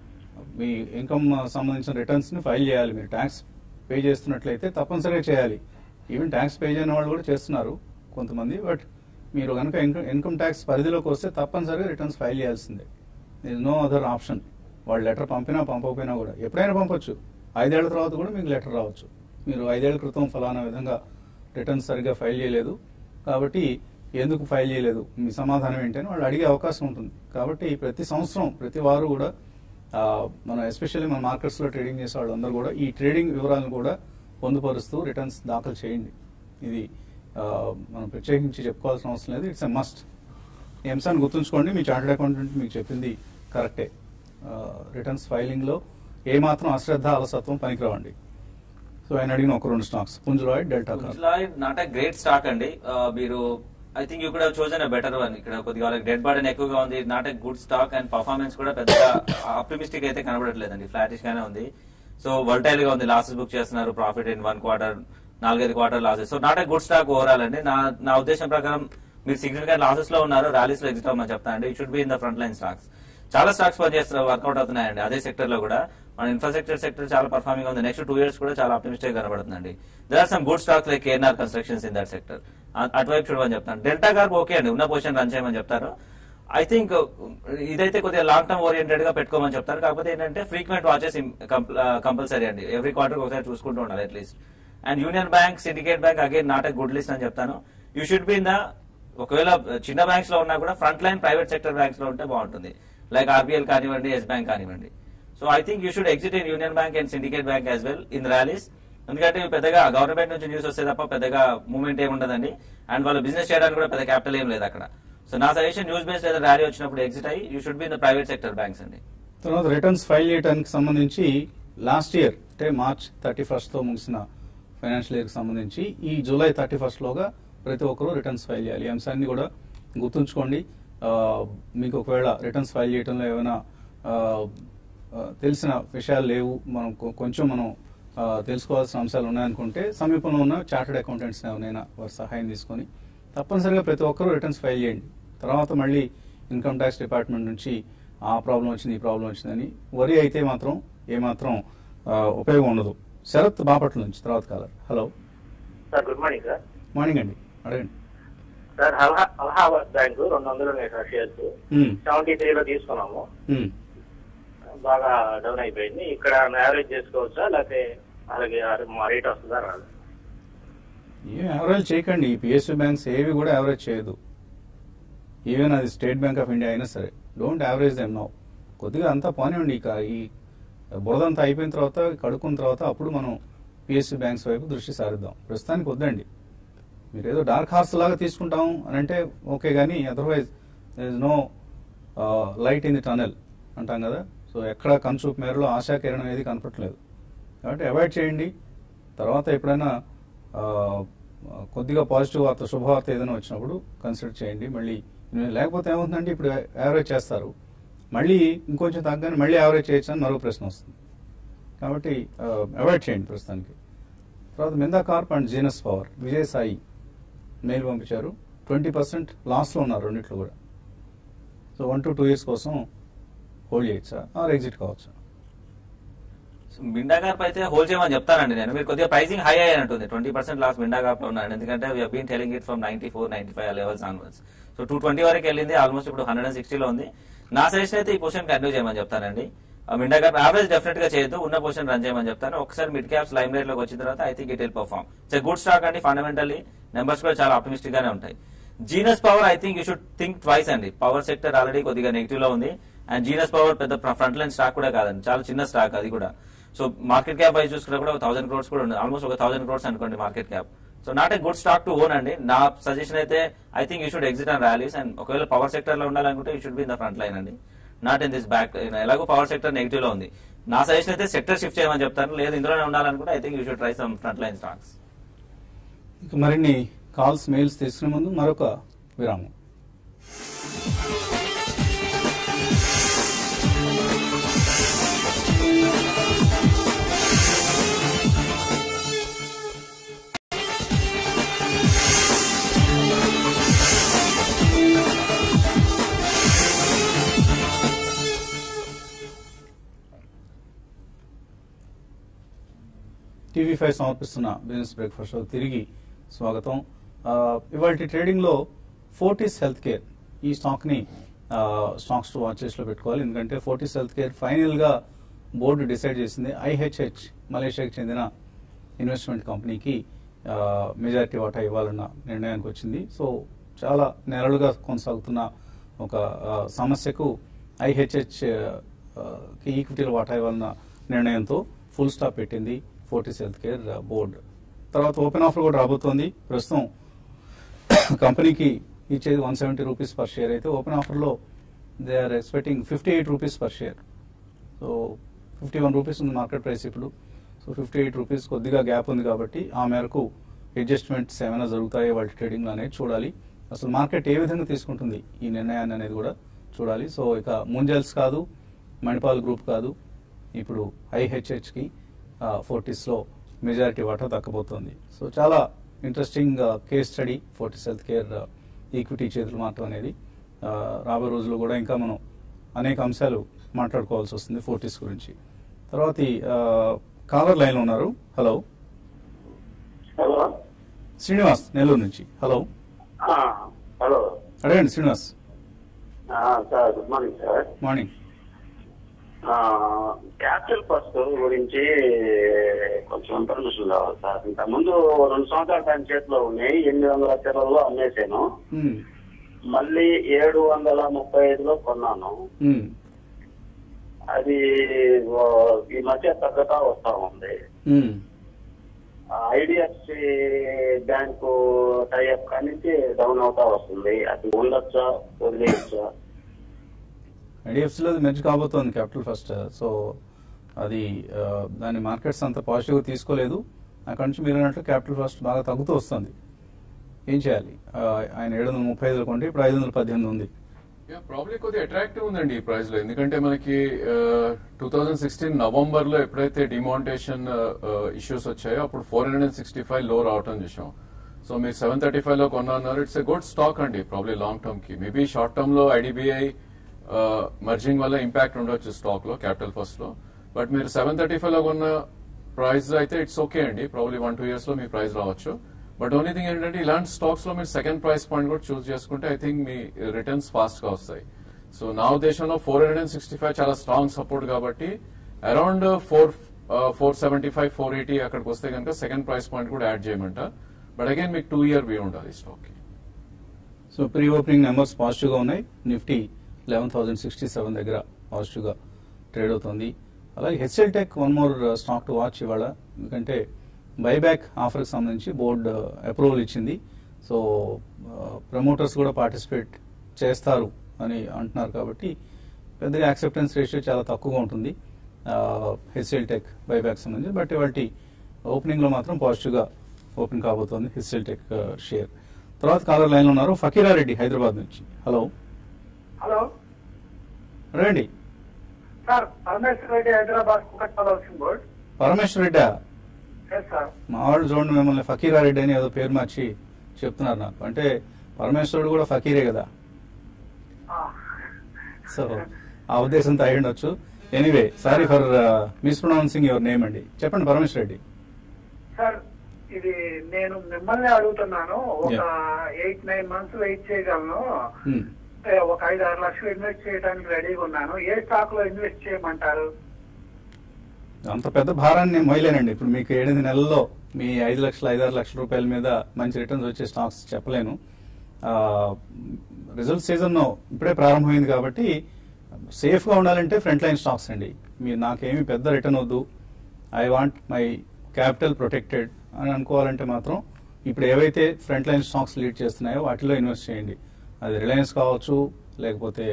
మీ ఇన్కమ్ సంబంధించిన రిటర్న్స్ ని ఫైల్ చేయాలి మీరు ట్యాక్స్ పే చేస్తున్నట్లయితే తప్పనిసరిగా చేయాలి ఈవెన్ ట్యాక్స్ పే చేయని వాళ్ళు కూడా చేస్తున్నారు కొంతమంది బట్ మీరు కనుక ఇన్కమ్ ఇన్కమ్ ట్యాక్స్ పరిధిలోకి వస్తే తప్పనిసరిగా రిటర్న్స్ ఫైల్ చేయాల్సిందే నో అదర్ ఆప్షన్ వాళ్ళు లెటర్ పంపినా పంపకపోయినా కూడా ఎప్పుడైనా పంపొచ్చు ఐదేళ్ల తర్వాత కూడా మీకు లెటర్ రావచ్చు మీరు ఐదేళ్ల క్రితం ఫలానా విధంగా రిటర్న్స్ సరిగ్గా ఫైల్ చేయలేదు కాబట్టి ఎందుకు ఫైల్ చేయలేదు మీ సమాధానం ఏంటని వాళ్ళు అడిగే అవకాశం ఉంటుంది కాబట్టి ప్రతి సంవత్సరం ప్రతి వారు కూడా ఆ, మనం ఎస్పెషల్లీ మన మార్కెట్స్లో ట్రేడింగ్ చేసే వాళ్ళందరూ కూడా ఈ ట్రేడింగ్ వివరాలను కూడా పొందుపరుస్తూ రిటర్న్స్ దాఖలు చేయండి ఇది ఆ, మనం ప్రత్యేకించి చెప్పుకోవాల్సిన అవసరం లేదు ఇట్స్ ఎ మస్ట్ ఈ అంశాన్ని గుర్తుంచుకోండి మీ చార్టెడ్ అకౌంటెంట్ మీకు చెప్పింది కరెక్టే రిటర్న్స్ ఫైలింగ్లో ఏమాత్రం అశ్రద్ధ అలసత్వం పనికిరావండి సో ఆయన అడిగిన ఒక రెండు stocks Punj Lloyd Delta Corp not a great stock అండి ఆ, మీరు ఐ థింక్ యూ కూడా చోజన్ బెటర్ వన్ ఇక్కడ కొద్దిగా వాళ్ళకి డెడ్ బర్డెన్ ఎక్కువగా ఉంది not a good stock and performance కూడా పెద్దగా ఆప్టిమిస్టిక్ అయితే కనబడట్లేదండి ఫ్లాటిష్ గానే ఉంది సో వర్టైల్ గా ఉంది లాసెస్ బుక్ చేస్తున్నారు ప్రాఫిట్ ఇన్ వన్ క్వార్టర్ నాలుగైదు quarter losses so not a good stock overall అండి నా నా ఉద్దేశం ప్రకారం మీరు సిగ్నిఫికెంట్ లాసెస్ లో ఉన్నారు ర్యాలీస్ లో ఎగ్జిట్ అవ్వమని చెప్తాను అండి it should be in the front line stocks చాలా స్టాక్స్ పనిచేస్తారు వర్కౌట్ అవుతున్నాయండి అదే సెక్టర్ లో కూడా మన ఇన్ఫ్రాస్ట్రక్చర్ సెక్టర్ చాలా పర్ఫార్మింగ్ ఉంది నెక్స్ట్ టూ ఇయర్స్ కూడా చాలా ఆప్టిమిస్టిక్ కనబడుతుందండి there are some good stocks like KNR constructions in that sector అటువైపు చూడమని చెప్తాను డెల్టా గారు ఓకే అండి ఉన్న పొజిషన్ రన్ చేయమని చెప్తారు ఐ థింక్ ఇదైతే కొద్దిగా లాంగ్ టర్మ్ ఓరియంటెడ్ గా పెట్టుకోమని చెప్తారు కాకపోతే ఏంటంటే ఫ్రీక్వెంట్ వాచెస్ కంపల్సరీ అండి ఎవ్రీ క్వార్టర్ ఒకసారి చూసుకుంటూ ఉండాలి at least and Union Bank Syndicate Bank again not a good list అని చెప్తాను you should be in the ఒకవేళ చిన్న బ్యాంక్స్ లో ఉన్నా కూడా front line private sector banks లో ఉంటే బాగుంటుంది లైక్ ఆర్బీఎల్ కానివ్వండి ఎస్ బ్యాంక్ కానివ్వండి so I think you should exit in Union Bank and Syndicate Bank as well in rallies ఎందుకంటే ఇవి పెద్దగా గవర్నమెంట్ నుంచి న్యూస్ వస్తే తప్ప పెద్దగా మూవ్మెంట్ ఏమి ఉండదండి అండ్ వాళ్ళు బిజినెస్ చేయడానికి కూడా పెద్ద క్యాపిటల్ ఏం లేదు అక్కడ సో నా సజెషన్ న్యూస్ బేస్డ్ ఏదైనా ర్యాలీ వచ్చినప్పుడు ఎగ్జిట్ అయ్యి you should be in the private sector banks అండి తర్వాత రిటర్న్స్ ఫైల్ చేయడానికి సంబంధించి లాస్ట్ ఇయర్ అంటే మార్చ్ థర్టీ ఫస్ట్ తో ముగిసిన ఫైనాన్షియల్ ఇయర్ కి సంబంధించి ఈ జూలై థర్టీ ఫస్ట్ లోగా ప్రతి ఒక్కరూ రిటర్న్స్ ఫైల్ చేయాలి ఈ అంశాన్ని కూడా గుర్తుంచుకోండి ఆ, మీకు ఒకవేళ రిటర్న్స్ ఫైల్ చేయడంలో ఏమైనా ఆ, ఆ, తెలిసిన విషయాలు లేవు మనం కొ- కొంచెం మనం ఆ, తెలుసుకోవాల్సిన అంశాలు ఉన్నాయనుకుంటే సమీపంలో ఉన్న చార్టెడ్ అకౌంటెంట్స్ ఎవరైనా వారి సహాయం తీసుకొని తప్పనిసరిగా ప్రతి ఒక్కరూ రిటర్న్స్ ఫైల్ చేయండి తర్వాత మళ్ళీ ఇన్కమ్ ట్యాక్స్ డిపార్ట్మెంట్ నుంచి ఆ ప్రాబ్లం వచ్చింది ఈ ప్రాబ్లం వచ్చిందని వరి అయితే మాత్రం ఏమాత్రం ఆ, ఉపయోగం ఉండదు శరత్ బాపట్ల నుంచి తర్వాత caller hello sir good morning sir morning అండి అడగండి సార్ అలహా- అలహాబాద్ బ్యాంకు రెండు వందలు ఉన్నాయి సార్ షేర్స్ ఉమ్, సెవెంటీ త్రీలో తీసుకున్నాము ఉమ్. బాగా డౌన్ అయిపోయింది ఇక్కడ యావరేజ్ చేసుకోవచ్చా లేకపోతే అలాగే మా రేట్ వస్తుందా రాదు ఏం యావరేజ్ చేయకండి ఈ పిఎస్యూ బ్యాంక్స్ ఏవి కూడా యావరేజ్ చేయదు ఈవెన్ అది స్టేట్ బ్యాంక్ ఆఫ్ ఇండియా అయినా సరే డోంట్ యావరేజ్ దెమ్ నో కొద్దిగా అంతా పోనివ్వండి ఇక ఈ బురదంతా అయిపోయిన తర్వాత కడుక్కున్న తర్వాత అప్పుడు మనం పిఎస్యూ బ్యాంక్స్ వైపు దృష్టి సారిద్దాం ప్రస్తుతానికి వద్దండి మీరు ఏదో డార్క్ హార్స్ లాగా తీసుకుంటాం అని అంటే ఓకే కానీ otherwise no light in the tunnel అంటాం కదా సో ఎక్కడ కన్సూప్ మేరలో ఆశాకిరణం ఏది కనపట్లేదు కాబట్టి అవాయిడ్ చేయండి తర్వాత ఎప్పుడైనా ఆ, కొద్దిగా పాజిటివ్ వార్త శుభవార్త ఏదైనా వచ్చినప్పుడు కన్సిడర్ చేయండి మళ్ళీ లేకపోతే ఏమవుతుందంటే ఇప్పుడు యావరేజ్ చేస్తారు మళ్ళీ ఇంకొంచెం తగ్గని మళ్ళీ యావరేజ్ చేయొచ్చు అని మరో ప్రశ్న వస్తుంది కాబట్టి అవాయిడ్ చేయండి ప్రస్తుతానికి తర్వాత Minda Corp and Genus Power Vijayasai mail పంపించారు ట్వంటీ పర్సెంట్ లాస్లో ఉన్నారు రెండిట్లో కూడా so one to two years కోసం హోల్డ్ చేయొచ్చా ఆర్ ఎగ్జిట్ కావచ్చా మిండా కార్ప్ అయితే హోల్ చేయమని చెప్తానండి నేను మీరు కొద్దిగా ప్రైసింగ్ హై అయ్యి ఉంటుంది twenty percent loss Minda Corp లో ఉన్నాడు ఎందుకంటే we been telling it from ninety four ninety five levels onwards so two twenty వరకు వెళ్ళింది ఆల్మోస్ట్ ఇప్పుడు హండ్రెడ్ అండ్ సిక్స్టీలో ఉంది నా సజెషన్ అయితే ఈ పొజిషన్ కంటిన్యూ చేయమని చెప్తానండి ఆ మిండా కార్ప్ యావరేజ్ డెఫినెట్ గా చేయొద్దు ఉన్న పొజిషన్ రన్ చేయమని చెప్తాను ఒకసారి మిడ్ క్యాప్స్ లైమ్ లైట్ లోకి వచ్చిన తర్వాత I think it will perform it's good stock అండి ఫండమెంటల్లీ నెంబర్స్ కూడా చాలా ఆప్టిమిస్టిక్ గానే ఉంటాయి Genus Power I think you should think twice అండి పవర్ సెక్టర్ ఆల్రెడీ కొద్దిగా నెగిటివ్ లో ఉంది అండ్ జీనస్ పవర్ పెద్ద ఫ్రంట్ లైన్ స్టాక్ కూడా కాదండి చాలా చిన్న స్టాక్ అది కూడా సో మార్కెట్ క్యాప్ వైజ్ చూసుకున్నా కూడా ఒక థౌసండ్ క్రోర్స్ కూడా ఉంది ఆల్మోస్ట్ ఒక థౌసండ్ క్రోర్స్ అనుకోండి market cap so not a good stock to own అండి నా సజెషన్ అయితే I think you should exit and rallies and ఒకవేళ పవర్ సెక్టర్ లో ఉండాలనుకుంటే you should be in the front line అండి నాట్ ఇన్ దిస్ బ్యాక్ ఎలాగో power sector negative లో ఉంది నా సజెషన్ అయితే సెక్టర్ షిఫ్ట్ చేయమని చెప్తాను లేదు ఇందులోనే ఉండాలనుకుంటే I think you should try some front line stocks ఇక మరిన్ని కాల్స్ మెయిల్స్ తీసుకునే ముందు మరొక విరామం టీవీ ఫైవ్ సమర్పిస్తున్న బిజినెస్ బ్రేక్ఫాస్ట్ షో తిరిగి స్వాగతం ఇవాళ ట్రేడింగ్ లో ఫోర్టీస్ హెల్త్ కేర్ ఈ స్టాక్ ని స్టాక్స్ టు వాచెస్ లో పెట్టుకోవాలి ఎందుకంటే ఫోర్టీస్ హెల్త్ కేర్ ఫైనల్ గా బోర్డు డిసైడ్ చేసింది ఐహెచ్హెచ్ మలేషియాకి చెందిన ఇన్వెస్ట్మెంట్ కంపెనీకి మెజారిటీ వాటా ఇవ్వాలన్న నిర్ణయానికి వచ్చింది సో చాలా నెలలుగా కొనసాగుతున్న ఒక ఆ, సమస్యకు ఐహెచ్హెచ్ కి ఈక్విటీలో వాటా ఇవ్వాలన్న నిర్ణయంతో ఫుల్ స్టాప్ పెట్టింది ఫోర్టీస్ హెల్త్ కేర్ బోర్డు తర్వాత ఓపెన్ ఆఫర్ కూడా రాబోతోంది ప్రస్తుతం కంపెనీకి ఇచ్చేది one seventy rupees per share అయితే ఓపెన్ ఆఫర్లో they are expecting fifty eight rupees per share so fifty one rupees ఉంది మార్కెట్ ప్రైస్ ఇప్పుడు సో ఫిఫ్టీ ఎయిట్ రూపీస్ కొద్దిగా గ్యాప్ ఉంది కాబట్టి ఆ మేరకు అడ్జస్ట్మెంట్స్ ఏమైనా జరుగుతాయో వాళ్ళ ట్రేడింగ్ అనేది చూడాలి అసలు మార్కెట్ ఏ విధంగా తీసుకుంటుంది ఈ నిర్ణయాన్ని అనేది కూడా చూడాలి సో ఇక ముంజల్స్ కాదు మణిపాల్ గ్రూప్ కాదు ఇప్పుడు ఐహెచ్హెచ్కి ఫోర్టీస్లో మెజారిటీ వాటా దక్కబోతోంది సో చాలా interesting case study Fortis health Healthcare equity చేతులు మాత్రం అనేది ఆ, రాబోయే రోజుల్లో కూడా ఇంకా మనం అనేక అంశాలు మాట్లాడుకోవాల్సి వస్తుంది ఫోర్టీస్ గురించి తర్వాత ఈ, ఆ, కాలర్ లైన్ లో ఉన్నారు హలో హలో శ్రీనివాస్ నెల్లూరు నుంచి హలో ఆ, హలో అడగండి శ్రీనివాస్ ఆ, sir good morning sir morning ఆ, క్యాపిటల్ ఫస్ట్ గురించి కొంచెం ఇన్ఫర్మేషన్ కావాలి సార్ ఇంత ముందు రెండు సంవత్సరాల టైం చేతిలో ఉన్నాయి ఎనిమిది వందల చిల్లరలో అమ్మేశాను ఉమ్, మళ్ళీ ఏడు వందల ముప్పై ఐదులో కొన్నాను ఉమ్, అది ఓ, ఈ మధ్య తగ్గతా వస్తా ఉంది ఉమ్. ఐడిఎఫ్సి బ్యాంకు టైఅప్ కానించి డౌన్ అవుతా వస్తుంది అది ఉండొచ్చా వదిలేయచ్చా ఐడిఎఫ్సిలో అది మెర్జ్ కాబోతోంది క్యాపిటల్ ఫస్ట్ సో అది ఆ, దాని మార్కెట్స్ అంత పాజిటివ్గా తీసుకోలేదు అక్కడ నుంచి మీరు అన్నట్లు క్యాపిటల్ ఫస్ట్ బాగా తగ్గుతూ వస్తుంది ఏం చేయాలి ఆ, ఆయన ఏడు వందల ముప్పై ఐదులో కొంటే ఇప్పుడు ఐదు వందల పద్దెనిమిది ఉంది ప్రాబ్లీ కొద్దిగా అట్రాక్టివ్ ఉందండి ఈ ప్రైస్ లో ఎందుకంటే మనకి టూ థౌజండ్ సిక్స్టీన్ నవంబర్ లో ఎప్పుడైతే డిమాంటేషన్ ఇష్యూస్ వచ్చాయో అప్పుడు four hundred and sixty five లో రావటం చూసాం సో మీరు సెవెన్ థర్టీ ఫైవ్ లో కొన్నారు ఇట్స్ ఎ గుడ్ స్టాక్ అండి ప్రాబ్లీ లాంగ్ టర్మ్ కి మేబీ షార్ట్ టర్మ్ లో ఐడిబిఐ మర్జింగ్ వల్ల ఇంపాక్ట్ ఉండొచ్చు స్టాక్ లో క్యాపిటల్ ఫస్ట్ లో బట్ మీరు సెవెన్ థర్టీ ఫైవ్ లో కొన్న ప్రైస్ అయితే ఇట్స్ ఓకే అండి ప్రాబ్లీ వన్ టూ ఇయర్స్ లో మీ ప్రైస్ రావచ్చు బట్ ఓన్లీ థింగ్ ఏంటంటే ఇలాంటి స్టాక్స్ లో మీరు సెకండ్ ప్రైస్ పాయింట్ కూడా చూస్ చేసుకుంటే ఐ థింక్ మీ రిటర్న్స్ ఫాస్ట్ గా వస్తాయి సో నా ఉద్దేశంలో four hundred and sixty five చాలా స్ట్రాంగ్ సపోర్ట్ కాబట్టి around four four seventy five four eighty అక్కడికి వస్తే కనుక సెకండ్ ప్రైస్ పాయింట్ కూడా యాడ్ చేయమంట బట్ అగైన్ మీకు టూ ఇయర్ వ్యూ ఉండాలి స్టాక్ కి సో ప్రీ ఓపెనింగ్ నెంబర్స్ పాజిటివ్గా ఉన్నాయి Nifty eleven thousand sixty seven దగ్గర పాజిటివ్గా ట్రేడ్ అవుతుంది అలాగే HCL Tech one more stock to watch ఇవాళ ఎందుకంటే బైబ్యాక్ ఆఫర్కి సంబంధించి బోర్డు అప్రూవల్ ఇచ్చింది సో ప్రమోటర్స్ కూడా పార్టిసిపేట్ చేస్తారు అని అంటున్నారు కాబట్టి పెద్దగా యాక్సెప్టెన్స్ రేషియో చాలా తక్కువగా ఉంటుంది హెచ్ఎల్ టెక్ బైబ్యాక్ సంబంధించి బట్ ఇవాటి ఓపెనింగ్లో మాత్రం పాజిటివ్గా ఓపెన్ కాబోతోంది హెచ్ఎల్ టెక్ షేర్ తర్వాత కాలర్ లైన్లో ఉన్నారు ఫకీరారెడ్డి హైదరాబాద్ నుంచి హలో హలో రండి sir Parameshwara Reddy Hyderabad Kukatpally housing board Parameshwar రెడ్డా ఎస్ సార్ మా వాళ్ళు చూడండి మిమ్మల్ని ఫకీరారెడ్డి అని ఏదో పేరు మార్చి చెప్తున్నారు నాకు అంటే పరమేశ్వరుడు కూడా ఫకీరే కదా సో ఆ ఉద్దేశంతో అయి ఉండొచ్చు anyway sorry for mispronouncing your name అండి చెప్పండి పరమేశ్వర్ రెడ్డి సార్ ఇది నేను మిమ్మల్ని అడుగుతున్నాను ఒక ఎయిట్ నైన్ మంత్స్ వెయిట్ చేయగలను Hmm. అంటే ఒక ఐదు ఆరు లక్షలు ఇన్వెస్ట్ చేయడానికి రెడీగా ఉన్నాను ఏ స్టాక్ లో ఇన్వెస్ట్ చేయమంటారు అంత పెద్ద భారాన్ని నేను మోయలేనండి ఇప్పుడు మీకు ఏడెనిమిది నెలల్లో మీ ఐదు లక్షల ఐదారు లక్షల రూపాయల మీద మంచి రిటర్న్స్ వచ్చే స్టాక్స్ చెప్పలేను రిజల్ట్ సీజన్ ఇప్పుడే ప్రారంభమైంది కాబట్టి సేఫ్ గా ఉండాలంటే ఫ్రంట్ లైన్ స్టాక్స్ అండి మీరు నాకేమి పెద్ద రిటర్న్ వద్దు I want my capital protected అని అనుకోవాలంటే మాత్రం ఇప్పుడు ఏవైతే ఫ్రంట్ లైన్ స్టాక్స్ లీడ్ చేస్తున్నాయో వాటిలో ఇన్వెస్ట్ చేయండి అది రిలయన్స్ కావచ్చు లేకపోతే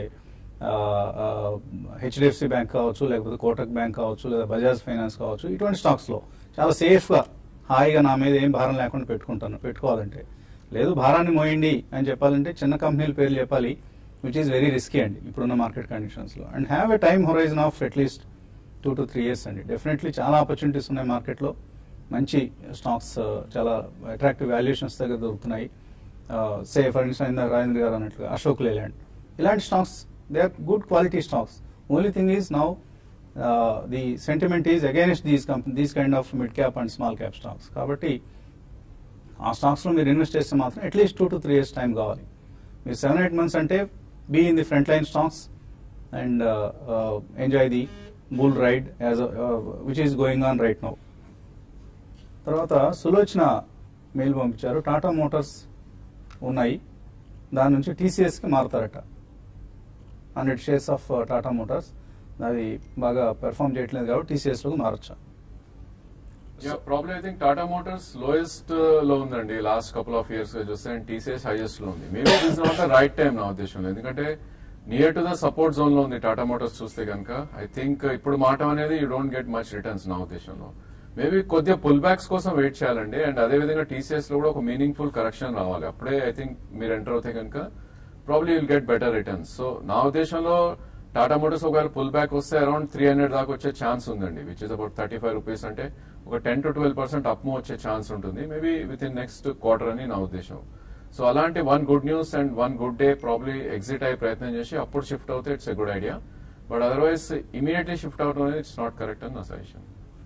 హెచ్డిఎఫ్సి బ్యాంక్ కావచ్చు లేకపోతే కోటక్ బ్యాంక్ కావచ్చు లేదా బజాజ్ ఫైనాన్స్ కావచ్చు ఇటువంటి స్టాక్స్ లో చాలా సేఫ్ గా హాయిగా నా మీద ఏం భారం లేకుండా పెట్టుకుంటాను పెట్టుకోవాలంటే లేదు భారాన్ని మోయండి అని చెప్పాలంటే చిన్న కంపెనీల పేర్లు చెప్పాలి విచ్ ఈస్ వెరీ రిస్కీ అండి ఇప్పుడున్న మార్కెట్ కండిషన్స్ లో and have a time horizon of at least two to three years అండి డెఫినెట్లీ చాలా ఆపర్చునిటీస్ ఉన్నాయి మార్కెట్లో మంచి స్టాక్స్ చాలా అట్రాక్టివ్ వాల్యుయేషన్స్ దగ్గర దొరుకుతున్నాయి సే ఫర్ ఇన్స్టెన్స్ ఇందాక రాజేంద్ర గారు అన్నట్లుగా అశోక్ లేలాండ్ ఇలాంటి stocks they are good quality stocks only thing is now the sentiment is against these company these kind of mid cap and small cap stocks కాబట్టి ఆ stocks లో మీరు invest చేస్తే మాత్రం at least two to three years time కావాలి మీరు seven eight months అంటే be in the front line stocks and enjoy the bull ride as which is going on right now తర్వాత సులోచన మెయిల్ పంపించారు టాటా మోటార్స్ ఉన్నాయి దాని నుంచి టీసీఎస్కి మారుతారట hundred shares of Tata Motors అది బాగా పెర్ఫామ్ చేయట్లేదు కాబట్టి టీసీఎస్లోకి మారచ్చు yeah problem I think Tata Motors lowest లో ఉందండి లాస్ట్ కపుల్ ఆఫ్ ఇయర్స్ గా చూస్తే అండ్ టీసీఎస్ హైయెస్ట్ లో ఉంది maybe this not the right time నా ఉద్దేశంలో ఎందుకంటే near to the support zone లో ఉంది టాటా మోటార్స్ చూస్తే కనుక ఐ థింక్ ఇప్పుడు మాట అనేది you don't get much returns నా ఉద్దేశంలో మేబీ కొద్దిగా పుల్ బ్యాక్స్ కోసం వెయిట్ చేయాలండి అండ్ అదే విధంగా టీసీఎస్ లో కూడా ఒక మీనింగ్ఫుల్ కరెక్షన్ రావాలి అప్పుడే ఐ థింక్ మీరు ఎంటర్ అవుతే కనుక probably will get better returns so నా ఉద్దేశంలో టాటా మోటార్స్ ఒకవేళ పుల్ బ్యాక్ వస్తే అరౌండ్ త్రీ హండ్రెడ్ దాకా వచ్చే ఛాన్స్ ఉందండి which is about thirty five rupees అంటే ఒక ten to twelve percent upmove వచ్చే ఛాన్స్ ఉంటుంది maybe within next quarter అని నా ఉద్దేశం సో అలాంటి one good news and one good day probably exit అయ్యే ప్రయత్నం చేసి అప్పుడు షిఫ్ట్ అవుతే it's a good idea but otherwise immediately shift అవడం అనేది ఇట్స్ నాట్ కరెక్ట్ అని నా సజెషన్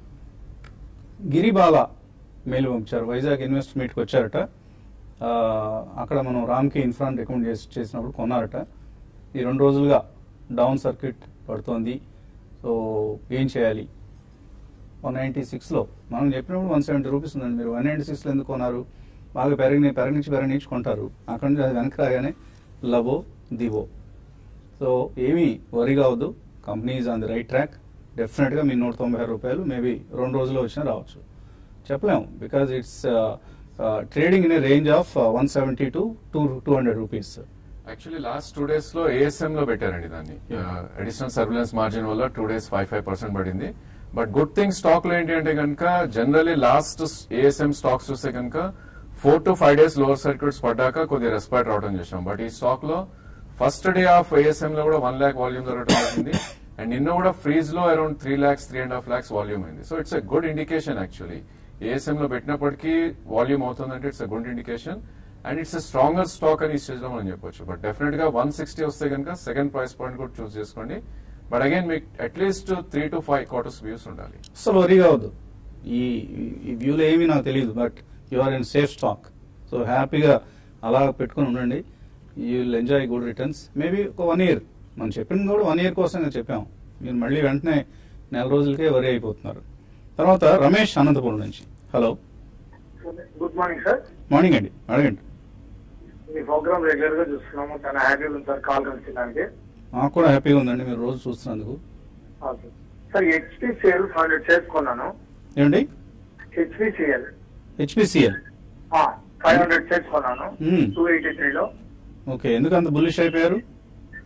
గిరిబాల మెయిల్ పంపించారు వైజాగ్ ఇన్వెస్ట్ మీట్కి వచ్చారట ఆ, అక్కడ మనం రామ్కి ఇన్ఫ్రాన్ రికమెండ్ చేసి చేసినప్పుడు కొన్నారట ఈ రెండు రోజులుగా డౌన్ సర్క్యూట్ పడుతోంది సో ఏం చేయాలి వన్ నైంటీ సిక్స్లో మనం చెప్పినప్పుడు వన్ సెవెంటీ రూపీస్ ఉందండి మీరు వన్ నైంటీ సిక్స్లో ఎందుకు కొన్నారు బాగా పెరిగి పెరగనించి పెరగనించి కొంటారు అక్కడ నుంచి అది వెనక్కి రాగానే లబో దివో సో ఏమీ వరి కావద్దు company is on the right track డెఫినెట్గా మీ నూట తొంభై ఆరు రూపాయలు మేబీ రెండు రోజుల్లో వచ్చినా రావచ్చు చెప్పలేము because it's trading in a range of one seventy to two two hundred rupees actually last two days లో ఏఎస్ఎం లో పెట్టారండి దాన్ని అడిషనల్ సర్విలెన్స్ మార్జిన్ వల్ల two days five five percent పడింది బట్ గుడ్ థింగ్ స్టాక్ లో ఏంటి అంటే కనుక జనరలీ లాస్ట్ ఏఎస్ఎం స్టాక్స్ చూస్తే కనుక four to five days lower circuits పడ్డాక కొద్దిగా రెస్పైట్ రావడం చేసాం బట్ ఈ స్టాక్ లో ఫస్ట్ డే ఆఫ్ ఏఎస్ఎం లో కూడా వన్ ల్యాక్ వాల్యూమ్ జరగడం జరిగింది అండ్ నిన్న కూడా ఫ్రీజ్ లో around three lakhs three and half lakhs volume అయింది so it's a good indication actually ASM లో పెట్టినప్పటికీ వాల్యూమ్ అవుతుందంటే it's a good indication and it's a stronger stock అని ఈ స్టేజ్ లో మనం చెప్పొచ్చు బట్ డెఫినెట్ గా వన్ సిక్స్టీ వస్తే కనుక సెకండ్ ప్రైస్ పాయింట్ కూడా చూస్ చేసుకోండి బట్ అగైన్ మీకు at least three to five quarters views ఉండాలి అసలు వరి కావద్దు ఈ ఈ వ్యూలో ఏమీ నాకు తెలియదు but you are in safe stock so హ్యాపీగా అలా పెట్టుకుని ఉండండి you will enjoy good returns maybe ఒక వన్ ఇయర్ మనం చెప్పింది కూడా వన్ ఇయర్ కోసం చెప్పాం మీరు మళ్ళీ వెంటనే నెల రోజులకే వరి అయిపోతున్నారు తర్వాత రమేష్ అనంతపురం నుంచి hello good morning sir morning అండి అడగండి మీ ప్రోగ్రామ్ రెగ్యులర్ గా చూస్తున్నాము చాలా హ్యాపీగా ఉంది సార్ కాల్ కలిసిందానికి మాకు కూడా హ్యాపీగా ఉందండి మీరు రోజు చూస్తున్నందుకు సార్ హెచ్పిసిఎల్ హండ్రెడ్ షేర్స్ కొన్నాను ఏమండి HPCL HPCL five hundred shares కొన్నాను Hmm. టూ ఎయిటీ త్రీలో ఓకే ఎందుకు అంత బుల్లిష్ అయిపోయారు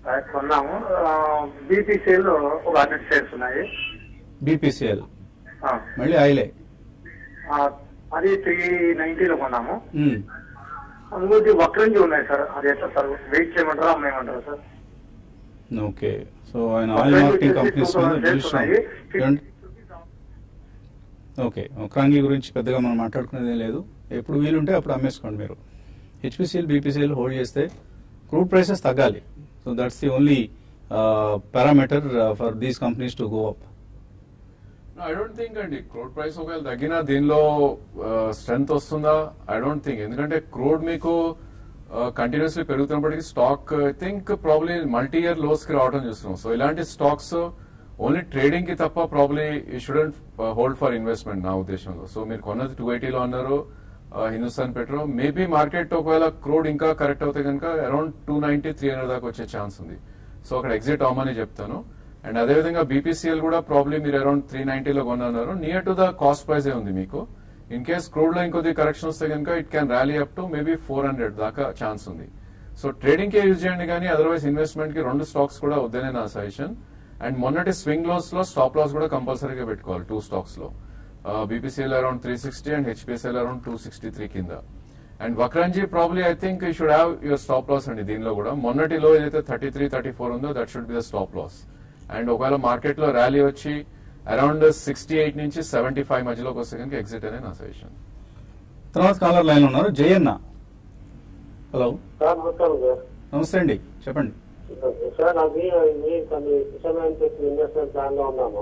అది కొన్నాము బీపీసీఎల్ ఒక హండ్రెడ్ షేర్స్ ఉన్నాయి బీపీసీఎల్ ఆ, మళ్ళీ ఆయిలే ఆ, అది త్రీ నైన్టీలో కొన్నాము ఉమ్. అందుకోటి వక్రంజి ఉన్నాయి సార్ అది ఎట్లా సార్ వెయిట్ చేయమంటారా అమ్మేయమంటారా సార్ ఓకే సో ఆయన ఆయిల్ మార్కెటింగ్ కంపెనీస్ మీద బులిష్ ఏమండి? ఓకే క్రాంగి గురించి పెద్దగా మనం మాట్లాడుకునేది ఏం లేదు ఎప్పుడు వీలుంటే అప్పుడు అమ్మేసుకోండి మీరు హెచ్పిసిఎల్ బీపీసీఎల్ హోల్డ్ చేస్తే క్రూడ్ ప్రైసెస్ తగ్గాలి so that's the only parameter for these companies to go up I don't think అండి క్రూడ్ ప్రైస్ ఒకవేళ తగ్గినా దీనిలో స్ట్రెంత్ వస్తుందా ఐ డోంట్ థింక్ ఎందుకంటే క్రూడ్ మీకు కంటిన్యూస్లీ పెరుగుతున్నప్పటికీ stock I think probably multi year lows కి రావడం చూస్తున్నాం సో ఇలాంటి స్టాక్స్ ఓన్లీ ట్రేడింగ్ కి తప్ప ప్రాబ్లీ ఈ షుడెంట్ హోల్డ్ ఫర్ ఇన్వెస్ట్మెంట్ నా ఉద్దేశంలో సో మీరు కొన్నది టూ ఎయిటీలో అన్నారు హిందుస్థాన్ పెట్రో మేబీ మార్కెట్ ఒకవేళ క్రూడ్ ఇంకా కరెక్ట్ అవుతే కనుక around two ninety three hundred దాకా వచ్చే ఛాన్స్ ఉంది సో అక్కడ ఎగ్జిట్ అవ్వమని చెప్తాను అండ్ అదేవిధంగా బీపీసీఎల్ కూడా ప్రాబ్లీ మీరు అరౌండ్ త్రీ నైన్టీలో కొన్నారు near to the cost price ఉంది మీకు ఇన్ కేస్ క్రూడ్ లో ఇంకొద్ది కరెక్షన్ వస్తే కనుక it can rally up to maybe four hundred దాకా ఛాన్స్ ఉంది సో ట్రేడింగ్ కే యూజ్ చేయండి కానీ అదర్వైజ్ ఇన్వెస్ట్మెంట్ కి రెండు స్టాక్స్ కూడా వద్దనే నా సజెషన్ అండ్ మొన్నటి స్వింగ్ లాస్ లో స్టాప్ లాస్ కూడా కంపల్సరీగా పెట్టుకోవాలి టూ స్టాక్స్ లో BPCL around three sixty and HPCL around two sixty three కింద అండ్ వక్రాంజీ probably I think you should have your stop loss అండి దీనిలో కూడా మొన్నటిలో ఏదైతే థర్టీ త్రీ థర్టీ ఫోర్ ఉందో that should be the stop loss and ఒకవేళ market లో ర్యాలీ వచ్చి అరౌండ్ సిక్స్టీ ఎయిట్ నుంచి సెవెంటీ ఫైవ్ మధ్యలోకి వస్తే కనుక ఎగ్జిట్ అనే నా సజెషన్ తర్వాత కాలర్ లైన్ ఉన్నారు జయన్న హలో సార్ నమస్కారం సార్ నమస్తే అండి చెప్పండి సార్ అది ఇది కొన్ని ఫిషర్మెన్ ఇన్వెస్ట్మెంట్ ప్లాన్ లో ఉన్నాము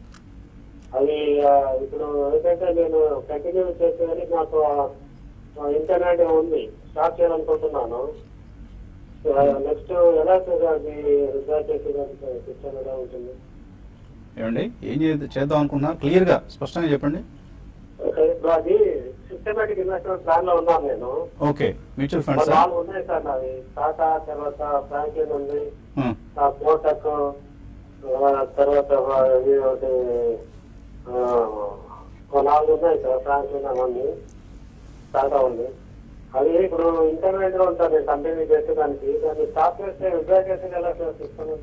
అది ఆ, ఇప్పుడు ఏంటంటే నేను కంటిన్యూ చేసేది నాకు ఇంటర్నెట్ ఉంది స్టార్ట్ చేయాలనుకుంటున్నాను నెక్స్ట్ ఎలా సార్ అది రిజార్ట్ చేసేదానికి సిస్టమ్ ఎలా ఉంటుంది ఏమండి ఏం చే- చేద్దాం అనుకుంటున్నారు క్లియర్ గా స్పష్టంగా చెప్పండి ఓకే, ఇప్పుడు అది సిస్టమేటిక్ ఇన్వెస్ట్మెంట్ ప్లాన్ లో ఉన్నాను నేను ఓకే మ్యూచువల్ ఒక ఫండ్స్ నాలుగు ఉన్నాయి సార్ నావి టాటా తర్వాత ఫ్రాంక్లిన్ ఉంది ఆ కోటక్ ఆ, తర్వాత ఇది ఒకటి ఆ, ఒక నాలుగు ఉన్నాయి సార్ ఫ్రాంక్లిన్ అవన్నీ టాటా ఉంది అది ఇప్పుడు ఇంటర్నెట్ లో ఉంటాను నేను కంటిన్యూ చేసేదానికి దాన్ని స్టాప్ చేస్తే విత్డ్రా చేస్తే ఎలా సార్ సిస్టమ్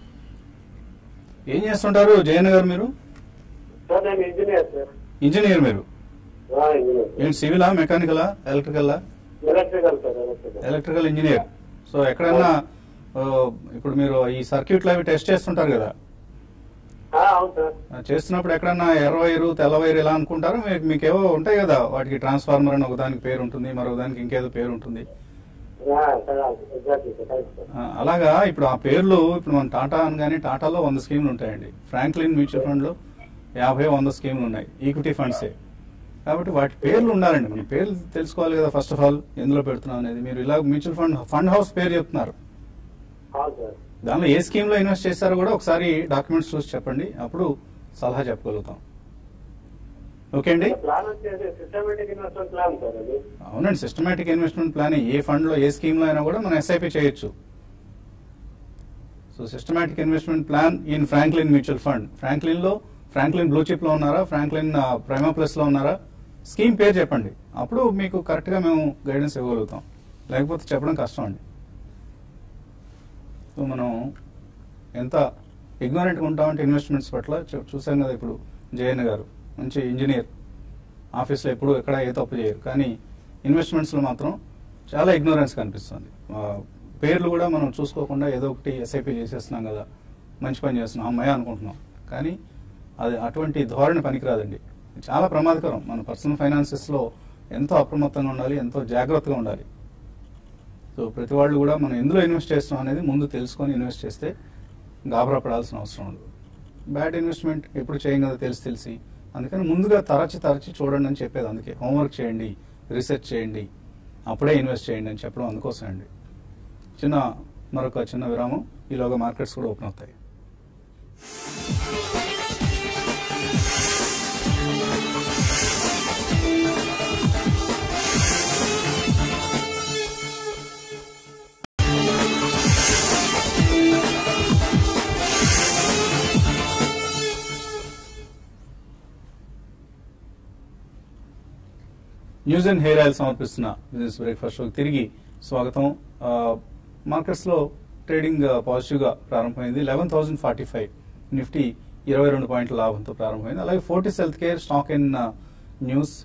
ఏం చేస్తుంటారు జయన్ గారు మీరు సార్ నేను ఇంజనీర్ సార్ ఇంజనీర్ మీరు ఆ, ఇంజనీర్ ఏంటి సివిలా మెకానికలా ఎలక్ట్రికలా electrical sir electrical electrical engineer so ఎక్కడైనా ఆ, ఇప్పుడు మీరు ఈ సర్క్యూట్లు అవి టెస్ట్ చేస్తుంటారు కదా ఆ, అవును సార్ ఆ, చేస్తున్నప్పుడు ఎక్కడన్నా ఎర్ర వైరు తెల్ల వైరు ఇలా అనుకుంటారు మీకు మీకేవో ఉంటాయి కదా వాటికి ట్రాన్స్ఫార్మర్ అని ఒక దానికి పేరు ఉంటుంది మరొక దానికి ఇంకేదో పేరు ఉంటుంది ఆ, sir exactly sir thank sir ఆ, అలాగా ఇప్పుడు ఆ పేర్లు ఇప్పుడు మన టాటా అనగానే టాటాలో వంద స్కీములు ఉంటాయండి ఫ్రాంక్లిన్ మ్యూచువల్ ఫండ్లో యాభై వంద స్కీములు ఉన్నాయి ఈక్విటీ ఫండ్సే కాబట్టి వాటి పేర్లు ఉండాలండి మన పేర్లు తెలుసుకోవాలి కదా ఫస్ట్ ఆఫ్ ఆల్ ఎందులో పెడుతున్నాం అనేది మీరు ఇలా మ్యూచువల్ ఫండ్ ఫండ్ హౌస్ పేరు చెప్తున్నారు అవును సార్ దానిలో ఏ స్కీమ్ లో ఇన్వెస్ట్ చేశారో కూడా ఒకసారి డాక్యుమెంట్స్ చూసి చెప్పండి అప్పుడు సలహా చెప్పగలుగుతాం ఓకే అండి ప్లాన్ వచ్చేసి సిస్టమేటిక్ ఇన్వెస్ట్మెంట్ ప్లాన్ సార్ అది అవునండి సిస్టమేటిక్ ఇన్వెస్ట్మెంట్ ప్లాన్ ఏ ఫండ్ లో ఏ స్కీమ్ లో అయినా కూడా మనం ఎస్ఐపి చేయొచ్చు so systematic investment plan in Franklin mutual fund Franklin లో ఫ్రాంక్లిన్ బ్లూ చిప్ లో ఉన్నారా ఫ్రాంక్లిన్ ప్రైమా ప్లస్ లో ఉన్నారా స్కీమ్ పేరు చెప్పండి అప్పుడు మీకు కరెక్ట్ గా మేము గైడెన్స్ ఇవ్వగలుగుతాం లేకపోతే చెప్పడం కష్టం అండి సో మనం ఎంత ignorant గా ఉంటామంటే ఇన్వెస్ట్మెంట్స్ పట్ల చూ- చూసాం కదా ఇప్పుడు జయన్ గారు మంచి ఇంజనీర్ ఆఫీస్లో ఎప్పుడు ఎక్కడ ఏ తప్పు చేయరు కానీ ఇన్వెస్ట్మెంట్స్లో మాత్రం చాలా ఇగ్నోరెన్స్ కనిపిస్తుంది ఆ, పేర్లు కూడా మనం చూసుకోకుండా ఏదో ఒకటి ఎస్ఐపి చేసేస్తున్నాం కదా మంచి పని చేస్తున్నాం అమ్మాయి అనుకుంటున్నాం కానీ అది అటువంటి ధోరణి పనికిరాదండి చాలా ప్రమాదకరం మన పర్సనల్ ఫైనాన్సెస్లో ఎంతో అప్రమత్తంగా ఉండాలి ఎంతో జాగ్రత్తగా ఉండాలి సో ప్రతి వాళ్ళు కూడా మనం ఎందులో ఇన్వెస్ట్ చేస్తాం అనేది ముందు తెలుసుకొని ఇన్వెస్ట్ చేస్తే గాబరా పడాల్సిన అవసరం ఉండదు బ్యాడ్ ఇన్వెస్ట్మెంట్ ఎప్పుడు చేయం కదా తెలిసి తెలిసి అందుకని ముందుగా తరచి తరచి చూడండి అని చెప్పేది అందుకే హోంవర్క్ చేయండి రీసెర్చ్ చేయండి అప్పుడే ఇన్వెస్ట్ చేయండి అని చెప్పడం అందుకోసం అండి చిన్న మరొక చిన్న విరామం ఈలోగా మార్కెట్స్ కూడా ఓపెన్ అవుతాయి న్యూస్ అండ్ హెయిర్ ఆయిల్ సమర్పిస్తున్న బిజినెస్ బ్రేక్ఫాస్ట్ షోకి తిరిగి స్వాగతం ఆ, మార్కెట్స్ లో ట్రేడింగ్ పాజిటివ్ గా ప్రారంభమైంది eleven thousand forty five nifty ఇరవై రెండు పాయింట్ల లాభంతో ప్రారంభమైంది అలాగే Fortis health care stock in news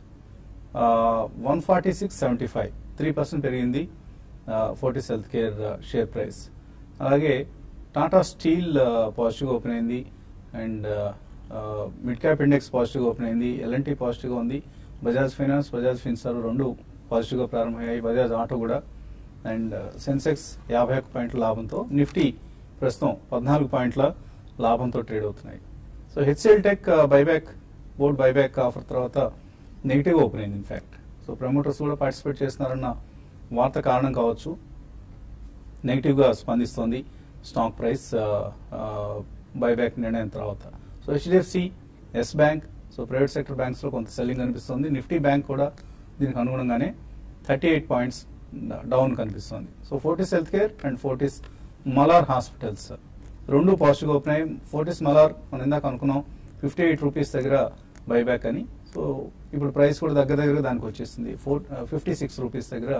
one forty six seventy five three percent పెరిగింది Fortis health care share price అలాగే టాటా స్టీల్ పాజిటివ్గా ఓపెన్ అయింది అండ్ మిడ్ క్యాప్ ఇండెక్స్ పాజిటివ్గా ఓపెన్ అయింది ఎల్ఎన్టీ పాజిటివ్గా ఉంది బజాజ్ ఫైనాన్స్ బజాజ్ ఫిన్సర్ రెండు పాజిటివ్గా ప్రారంభమయ్యాయి బజాజ్ ఆటో కూడా అండ్ సెన్సెక్స్ యాభై ఒక్క పాయింట్ల లాభంతో నిఫ్టీ ప్రస్తుతం పద్నాలుగు పాయింట్ల లాభంతో ట్రేడ్ అవుతున్నాయి so HCL tech buyback board buyback offer తర్వాత నెగిటివ్ ఓపెన్ అయింది ఇన్ఫాక్ట్ సో ప్రమోటర్స్ కూడా పార్టిసిపేట్ చేస్తున్నారన్న వార్త కారణం కావచ్చు నెగిటివ్గా స్పందిస్తోంది స్టాక్ ప్రైస్ బైబ్యాక్ నిర్ణయం తర్వాత so HDFC yes bank so private sector banks లో కొంత సెల్లింగ్ కనిపిస్తుంది నిఫ్టీ బ్యాంక్ కూడా దీనికి అనుగుణంగానే థర్టీ ఎయిట్ పాయింట్స్ డౌన్ కనిపిస్తుంది so Fortis health care and Fortis Malar hospitals రెండు పాజిటివ్ ఓపెన్ అయ్యి ఫోర్టీస్ మలార్ మనం ఇందాక అనుకున్నాం ఫిఫ్టీ ఎయిట్ రూపీస్ దగ్గర బైబ్యాక్ అని సో ఇప్పుడు ప్రైస్ కూడా దగ్గర దగ్గర దానికి వచ్చేసింది ఫోర్ ఫిఫ్టీ సిక్స్ రూపీస్ దగ్గర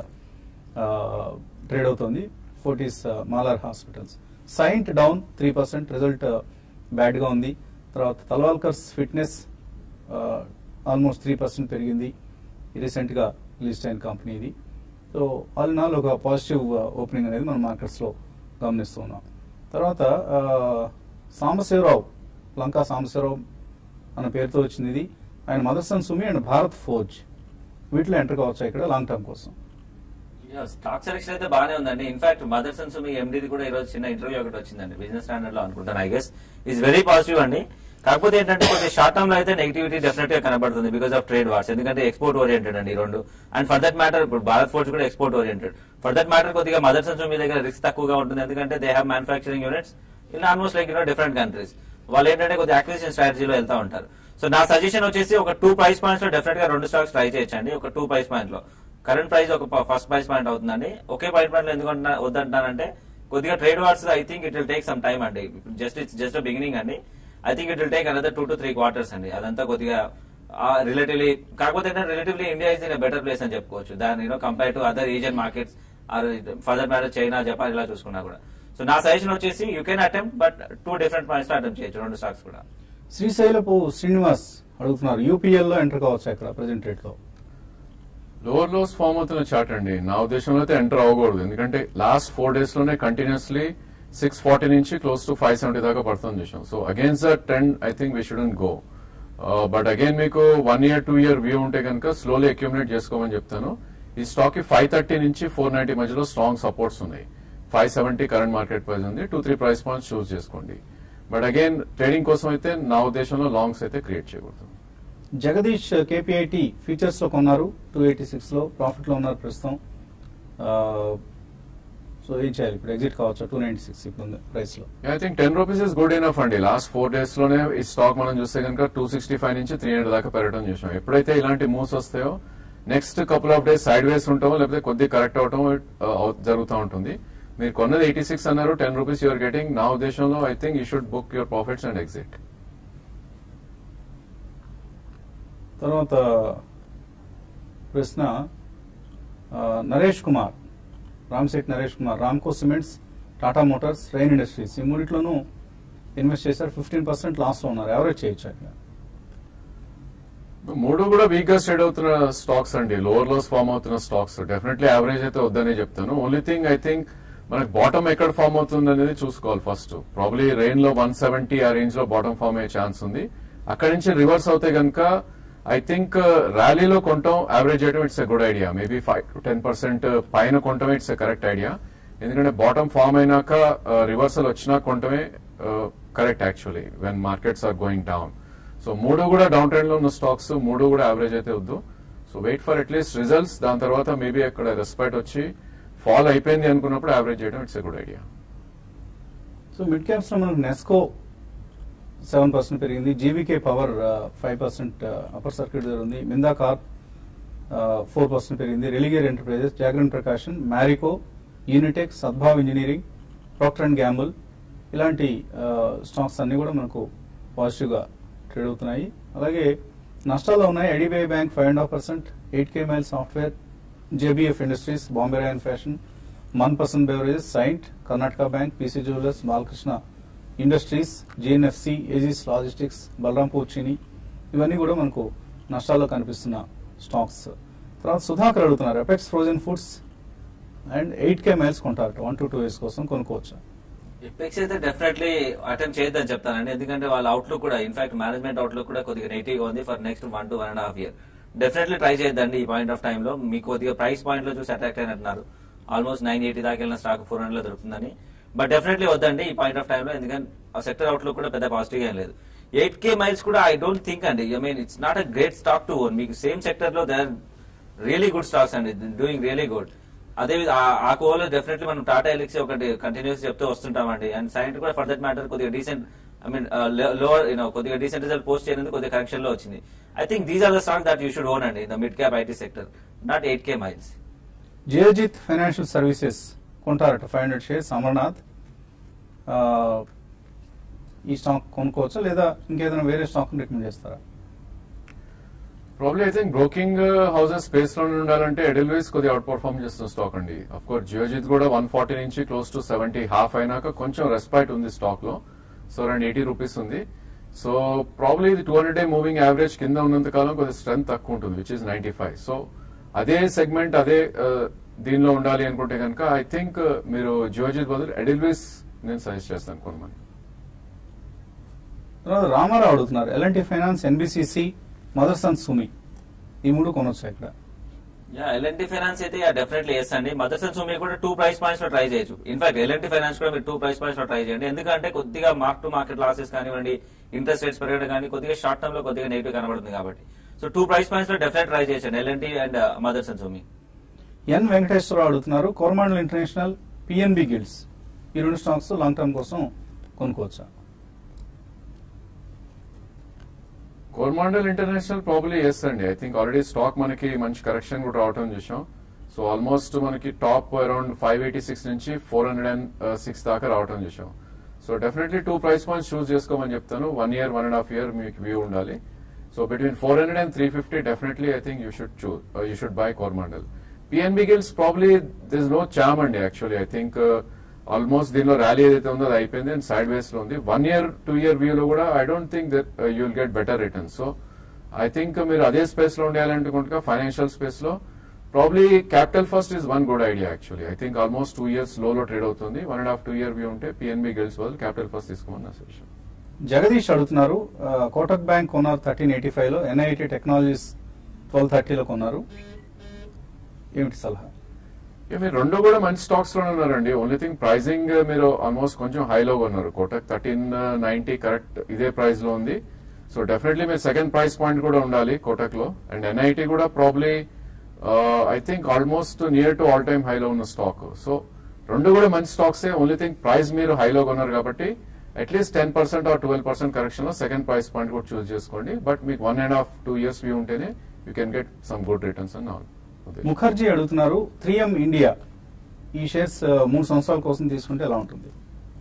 ట్రేడ్ అవుతుంది Fortis Malar hospitals Cyient down three percent result బ్యాడ్గా ఉంది తర్వాత Talwalkars fitness almost three percent పెరిగింది రీసెంట్గా లిస్ట్ అయిన కంపెనీ ఇది సో ఆల్ ఇన్ ఆల్ ఒక పాజిటివ్ ఓపెనింగ్ అనేది మనం మార్కెట్స్లో గమనిస్తూ ఉన్నాం తర్వాత ఆ, సాంబశివరావు లంకా సాంబశివరావు అన్న పేరుతో వచ్చింది ఇది ఆయన మదర్సన్ సుమి అండ్ భారత్ ఫోర్జ్ వీటిలో ఎంటర్ కావచ్చు ఇక్కడ లాంగ్ టర్మ్ కోసం స్టాక్ సెలెక్షన్ అయితే బాగానే ఉందండి ఇన్ఫాక్ట్ మదర్సన్ సుమి ఎండీది కూడా ఈ రోజు చిన్న ఇంటర్వ్యూ ఒకటి వచ్చిందండి బిజినెస్ స్టాండర్డ్ లో అనుకుంటాను I guess is very positive అండి కాకపోతే ఏంటంటే కొంచెం షార్ట్ టర్మ్ లో అయితే నెగిటివిటీ డెఫినెట్ గా కనబడుతుంది బికాస్ ఆఫ్ ట్రేడ్ వార్స్ ఎందుకంటే ఎక్స్పోర్ట్ ఓరియంటెడ్ అండి ఈ రెండు అండ్ ఫర్ దట్ మ్యాటర్ ఇప్పుడు భారత్ ఫోర్స్ కూడా export oriented for that matter కొద్దిగా మదర్సన్ సుమి దగ్గర రిస్క్ తక్కువగా ఉంటుంది ఎందుకంటే they have manufacturing units in almost like you know different countries వాళ్ళు ఏంటంటే కొద్దిగా అక్విజిషన్ స్ట్రాటజీలో వెళ్తా ఉంటారు సో నా సజెషన్ వచ్చేసి ఒక టూ ప్రైస్ పాయింట్స్ లో డెఫినెట్ గా రెండు స్టాక్స్ ట్రై చేయొచ్చండి ఒక టూ ప్రైస్ పాయింట్ లో కరెంట్ ప్రైస్ ఒక ఫస్ట్ ప్రైస్ పాయింట్ అవుతుందండి ఒకే ప్రైస్ పాయింట్ లో ఎందుకు అంటున్నా- వద్దంటానంటే కొద్దిగా trade wars I think it will take some time అండి జస్ట్ ఇట్స్ జస్ట్ బిగినింగ్ అండి I think it will take another two to three quarters అండి అదంతా కొద్దిగా రిలేటివ్లీ కాకపోతే ఏంటంటే relatively India is in better place అని చెప్పుకోవచ్చు దాని you know compare to other Asian markets or further matter China Japan ఇలా చూసుకున్నా కూడా సో నా సజెషన్ వచ్చేసి you can attempt but two different points attempt చేయొచ్చు రెండు స్టాక్స్ కూడా శ్రీశైలపు శ్రీనివాస్ అడుగుతున్నారు యూపీఎల్ లో ఎంటర్ కావచ్చు ఇక్కడ ప్రెసెంట్ రేట్ లో లోవర్ లోస్ ఫామ్ అవుతున్న చార్ట్ అండి నా ఉద్దేశంలో అయితే ఎంటర్ అవ్వకూడదు ఎందుకంటే లాస్ట్ ఫోర్ డేస్ లోనే కంటిన్యూస్లీ సిక్స్ ఫార్టీ నుంచి క్లోజ్ టు ఫైవ్ సెవెంటీ దాకా పడుతుంది చూసాం so against the trend I think we shouldn't go but again మీకు one year two year view ఉంటే కనుక స్లోలీ అక్యూమినేట్ చేసుకోమని చెప్తాను ఈ స్టాక్ కి ఫైవ్ థర్టీ నుంచి ఫోర్ నైన్టీ మధ్యలో స్ట్రాంగ్ సపోర్ట్స్ ఉన్నాయి five seventy current market price ఉంది two three price points choose చేసుకోండి బట్ అగైన్ ట్రేడింగ్ కోసం అయితే నా ఉద్దేశంలో లాంగ్స్ అయితే క్రియేట్ చేయకూడదు జగదీష్ కేపీఐటి ఫీచర్స్ లో కొన్నారు టూ ఎయిటీ సిక్స్ లో ప్రాఫిట్ లో ఉన్నారు ప్రస్తుతం సో ఏం చేయాలి ఇప్పుడు ఎగ్జిట్ కావచ్చు టూ నైన్టీ సిక్స్ ఇప్పుడు ఉంది ప్రైస్ లో I think ten rupees is good enough అండి లాస్ట్ ఫోర్ డేస్ లోనే ఈ స్టాక్ మనం చూస్తే కనుక టూ సిక్స్టీ ఫైవ్ నుంచి త్రీ హండ్రెడ్ దాకా పెరగడం చూసాం ఎప్పుడైతే ఇలాంటి మూవ్స్ వస్తాయో next couple of days sideways ఉంటామో లేకపోతే కొద్దిగా కరెక్ట్ అవటం జరుగుతూ ఉంటుంది మీరు కొన్నది ఎయిటీ సిక్స్ అన్నారు టెన్ రూపీస్ యూఆర్ గెటింగ్ నా ఉద్దేశంలో I think you should book your profits and exit తర్వాత ప్రశ్న ఆ, Naresh Kumar Ramshet Naresh Kumar Ramco cements Tata motors rain industries ఈ మూడిట్లోనూ ఇన్వెస్ట్ చేశారు ఫిఫ్టీన్ పర్సెంట్ లాస్ లో ఉన్నారు ఎవరేజ్ చేయొచ్చు అక్కడ మూడు కూడా వీక్ గా స్టేడ్ అవుతున్న స్టాక్స్ అండి లోవర్ లోస్ ఫామ్ అవుతున్న స్టాక్స్ డెఫినెట్లీ యావరేజ్ అయితే వద్దనే చెప్తాను ఓన్లీ థింగ్ ఐ థింక్ మనకి బాటమ్ ఎక్కడ ఫామ్ అవుతుంది అనేది చూసుకోవాలి ఫస్ట్ ప్రాబ్లీ రెయిన్ లో వన్ సెవెంటీ ఆ రేంజ్ లో బాటమ్ ఫామ్ అయ్యే ఛాన్స్ ఉంది అక్కడి నుంచి రివర్స్ అవుతే గనక ఐ థింక్ ర్యాలీలో కొంటాం యావరేజ్ చేయడం it's a good idea maybe five to ten percent పైన కొంటాం ఇట్స్ ఎ కరెక్ట్ ఐడియా ఎందుకంటే బాటమ్ ఫామ్ అయినాక రివర్సల్ వచ్చినా కొంటమే correct actually when markets are going down so మూడు కూడా డౌన్ ట్రెండ్ లో ఉన్న స్టాక్స్ మూడు కూడా యావరేజ్ అయితే వద్దు so wait for at least results దాని తర్వాత మేబీ అక్కడ రెస్పెక్ట్ వచ్చి ఫాల్ అయిపోయింది అనుకున్నప్పుడు యావరేజ్ చేయడం it's a good idea so mid caps లో మనకు నెస్కో సెవెన్ పర్సెంట్ పెరిగింది GVK power five percent upper circuit దగ్గర ఉంది మిందా కార్ ఫోర్ పర్సెంట్ పెరిగింది Religare enterprises Jagran Prakashan Marico Unitech Sadbhav engineering Procter and Gamble ఇలాంటి స్టాక్స్ అన్ని కూడా మనకు పాజిటివ్ గా ట్రేడ్ అవుతున్నాయి అలాగే నష్టాల్లో ఉన్నాయి IDBI bank five and half percent eight K mile software JBF industries Bombay rayon fashion Manpasand beverages Cyient Karnataka bank PC jewellers Balakrishna industries GNFC Aegis logistics Balrampur Chini ఇవన్నీ కూడా మనకు నష్టాల్లో కనిపిస్తున్న స్టాక్స్ తర్వాత సుధాకర్ అడుగుతున్నారు Apex frozen foods and eight K miles కొంటారట one to two years కోసం కొనుక్కోవచ్చు ఎపెక్స్ అయితే డెఫినెట్లీ అటెంప్ట్ చేయొద్దని చెప్తానండి ఎందుకంటే వాళ్ళ అవుట్లుక్ కూడా ఇన్ఫాక్ట్ మేనేజ్మెంట్ అవుట్లుక్ కూడా కొద్దిగా నెగిటివ్ ఉంది for next one to one and half year definitely try చేయొద్దండి ఈ పాయింట్ ఆఫ్ టైంలో మీకు కొద్దిగా ప్రైస్ పాయింట్ లో చూసి అట్రాక్ట్ అయినట్టున్నారు ఆల్మోస్ట్ నైన్ ఎయిటీ దాకా వెళ్ళిన స్టాక్ ఫోర్ హండ్రెడ్ లో దొరుకుతుందని బట్ డెఫినెట్లీ వద్దండి ఈ పాయింట్ ఆఫ్ టైంలో ఎందుకంటే ఆ సెక్టర్ అవుట్లుక్ కూడా పెద్ద పాజిటివ్ ఏం లేదు ఎయిట్ కే మైల్స్ కూడా ఐ డోంట్ థింక్ అండి I mean it's not a great stock to own మీకు సేమ్ సెక్టర్ లో they are really good stocks అండి డూయింగ్ రియలీ గుడ్ అదే విధ- ఆ- ఆ కోలో డెఫినెట్లీ మనం టాటా ఎలిక్స్ ఒకటి కంటిన్యూస్ చెప్తూ వస్తుంటామండి అండ్ సైంట్ కూడా ఫర్ దట్ మ్యాటర్ కొద్దిగా decent I mean lower you know కొద్దిగా డీసెంట్ రిజల్ట్ పోస్ట్ చేయడానికి కొద్దిగా కరెక్షన్ లో వచ్చింది I think these are the stock that you should own అండి the mid cap IT sector not eight K miles Geojit financial services కొంటారట five hundred shares Amarnath ఆ, ఈ stock కొనుక్కోవచ్చా లేదా ఇంకేదైనా వేరే స్టాక్ రికమెండ్ చేస్తారా probably I think broking houses space లో ఉండాలంటే ఎడెల్వేస్ కొద్దిగా అవుట్ పర్ఫార్మ్ చేస్తున్న స్టాక్ అండి అఫ్ కోర్స్ జియోజిత్ కూడా వన్ ఫార్టీ నుంచి క్లోజ్ టు సెవెంటీ హాఫ్ అయినాక కొంచెం రెస్పైట్ ఉంది స్టాక్ లో సో అరౌండ్ ఎయిటీ రూపీస్ ఉంది సో ప్రాబ్లీ ఇది two hundred day moving average కింద ఉన్నంత కాలం కొద్దిగా స్ట్రెంత్ తక్కువ ఉంటుంది which is ninety five so అదే సెగ్మెంట్ అదే uh, దీనిలో ఉండాలి అనుకుంటే కనుక ఐ థింక్ మీరు జియోజిత్ బదులు ఎడెల్వేస్ నేను సజెస్ట్ చేస్తాను కొనమని తర్వాత రామారావు అడుగుతున్నారు LNT finance NBCC Motherson and Sumi ఈ మూడు కొనొచ్చా ఇక్కడ యా ఎల్ఎన్టీ ఫైనాన్స్ అయితే డెఫినెట్లీ ఎస్ అండి మదర్స్ అండ్ సుమి కూడా టూ ప్రైస్ పాయింట్స్ లో ట్రై చేయొచ్చు ఇన్ఫాక్ట్ ఎల్ఎన్టీ ఫైనాన్స్ కూడా మీరు టూ ప్రైస్ పాయింట్స్ లో ట్రై చేయండి ఎందుకంటే కొద్దిగా మార్క్ టు మార్కెట్ లాసెస్ కానివ్వండి ఇంట్రెస్ట్ రేట్స్ పెరగడం కానీ కొద్దిగా షార్ట్ టర్మ్ లో కొద్దిగా నెగిటివ్ కనబడుతుంది కాబట్టి సో టూ ప్రైస్ పాయింట్స్ లో డెఫినెట్ ట్రై చేయొచ్చండి LNT and Motherson and Sumi N Venkateswararao అడుగుతున్నారు కోరమాండల్ ఇంటర్నేషనల్ పిఎన్బి గిల్డ్స్ ఈ రెండు స్టాక్స్ లాంగ్ టర్మ్ కోసం కొనుక్కోవచ్చా కోల్మాండల్ ఇంటర్నేషనల్ ప్రాబ్లీ ఎస్ అండి ఐ థింక్ ఆల్రెడీ స్టాక్ మనకి మంచి కరెక్షన్ కూడా రావటం చూసాం సో ఆల్మోస్ట్ మనకి top around five eighty six నుంచి ఫోర్ హండ్రెడ్ అండ్ సిక్స్ దాకా రావటం చూసాం so definitely two price points choose చేసుకోమని చెప్తాను one year one and half year మీకు వ్యూ ఉండాలి so between four hundred and three fifty definitely I think you should చూ you should buy కోర్మాండల్ PNB Gilts probably this no చామ్ అండి actually I think almost దీనిలో rally ఏదైతే ఉందో అది అయిపోయింది అండ్ సైడ్ వేస్ లో ఉంది one year two year view లో కూడా I don't think that you will get better return so I think మీరు అదే స్పేస్ లో ఉండాలనుకుంటుగా ఫైనాన్షియల్ స్పేస్ లో probably Capital First is one good idea actually I think almost two years లో లో trade అవుతుంది one and half two year view ఉంటే PNB Gilts బదులు క్యాపిటల్ ఫస్ట్ తీసుకోమని నా సజెషన్ జగదీష్ అడుగుతున్నారు ఆ, కోటక్ బ్యాంక్ కొన్నారు థర్టీన్ ఎయిటీ ఫైవ్ లో ఎన్ఐటి టెక్నాలజీస్ ట్వెల్వ్ థర్టీలో కొన్నారు ఏమిటి సలహా ఇక మీరు రెండు కూడా మంచి స్టాక్స్ లో ఉన్నారండి ఓన్లీ థింగ్ ప్రైసింగ్ మీరు ఆల్మోస్ట్ కొంచెం హైలో ఉన్నారు కోటక్ థర్టీన్ నైన్టీ కరెక్ట్ ఇదే ప్రైస్ లో ఉంది సో డెఫినెట్లీ మీరు సెకండ్ ప్రైస్ పాయింట్ కూడా ఉండాలి కోటక్ లో అండ్ ఎన్ఐటి కూడా probably I think almost near to all time హైలో ఉన్న స్టాక్ సో రెండు కూడా మంచి స్టాక్స్ ఓన్లీ థింగ్ ప్రైస్ మీరు హైలో కొన్నారు కాబట్టి at least ten percent or twelve percent correction లో సెకండ్ ప్రైస్ పాయింట్ కూడా చూస్ చేసుకోండి బట్ మీకు one and half two years view ఉంటేనే you can get some good returns అని నా ఉద్దేశం. ముఖర్జీ అడుగుతున్నారు త్రీ ఎం ఇండియా ఈ షేర్స్ ఆ, మూడు సంవత్సరాల కోసం తీసుకుంటే ఎలా ఉంటుంది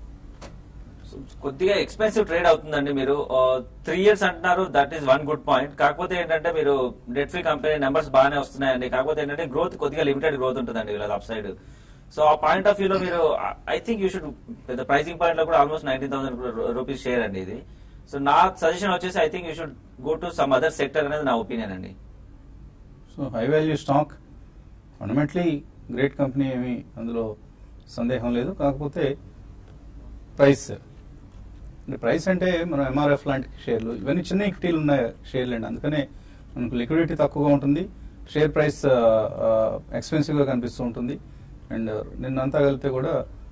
కొద్దిగా ఎక్స్పెన్సివ్ ట్రేడ్ అవుతుందండి మీరు త్రీ ఇయర్స్ అంటున్నారు that is one good point కాకపోతే ఏంటంటే మీరు డెట్ ఫ్రీ కంపెనీ నెంబర్స్ బాగానే వస్తున్నాయండి కాకపోతే ఏంటంటే గ్రోత్ కొద్దిగా లిమిటెడ్ గ్రోత్ ఉంటుందండి వీళ్ళ అప్ సైడ్ సో ఆ పాయింట్ ఆఫ్ వ్యూలో మీరు ఐ థింక్ యూ షుడ్ పెద్ద ప్రైసింగ్ పాయింట్ లో కూడా almost nineteen thousand rupees share అండి ఇది సో నా సజెషన్ వచ్చేసి I think you should go to some other sector అనేది నా ఒపీనియన్ అండి so high value stock fundamentally great company ఏమి అందులో సందేహం లేదు కాకపోతే ప్రైస్ అంటే ప్రైస్ అంటే మనం ఎంఆర్ఎఫ్ లాంటి షేర్లు ఇవన్నీ చిన్న ఈక్విటీలు ఉన్న షేర్లు అండి అందుకనే మనకు లిక్విడిటీ తక్కువగా ఉంటుంది షేర్ ప్రైస్ ఎక్స్పెన్సివ్గా కనిపిస్తూ ఉంటుంది అండ్ నిన్నంతా కలిపితే కూడా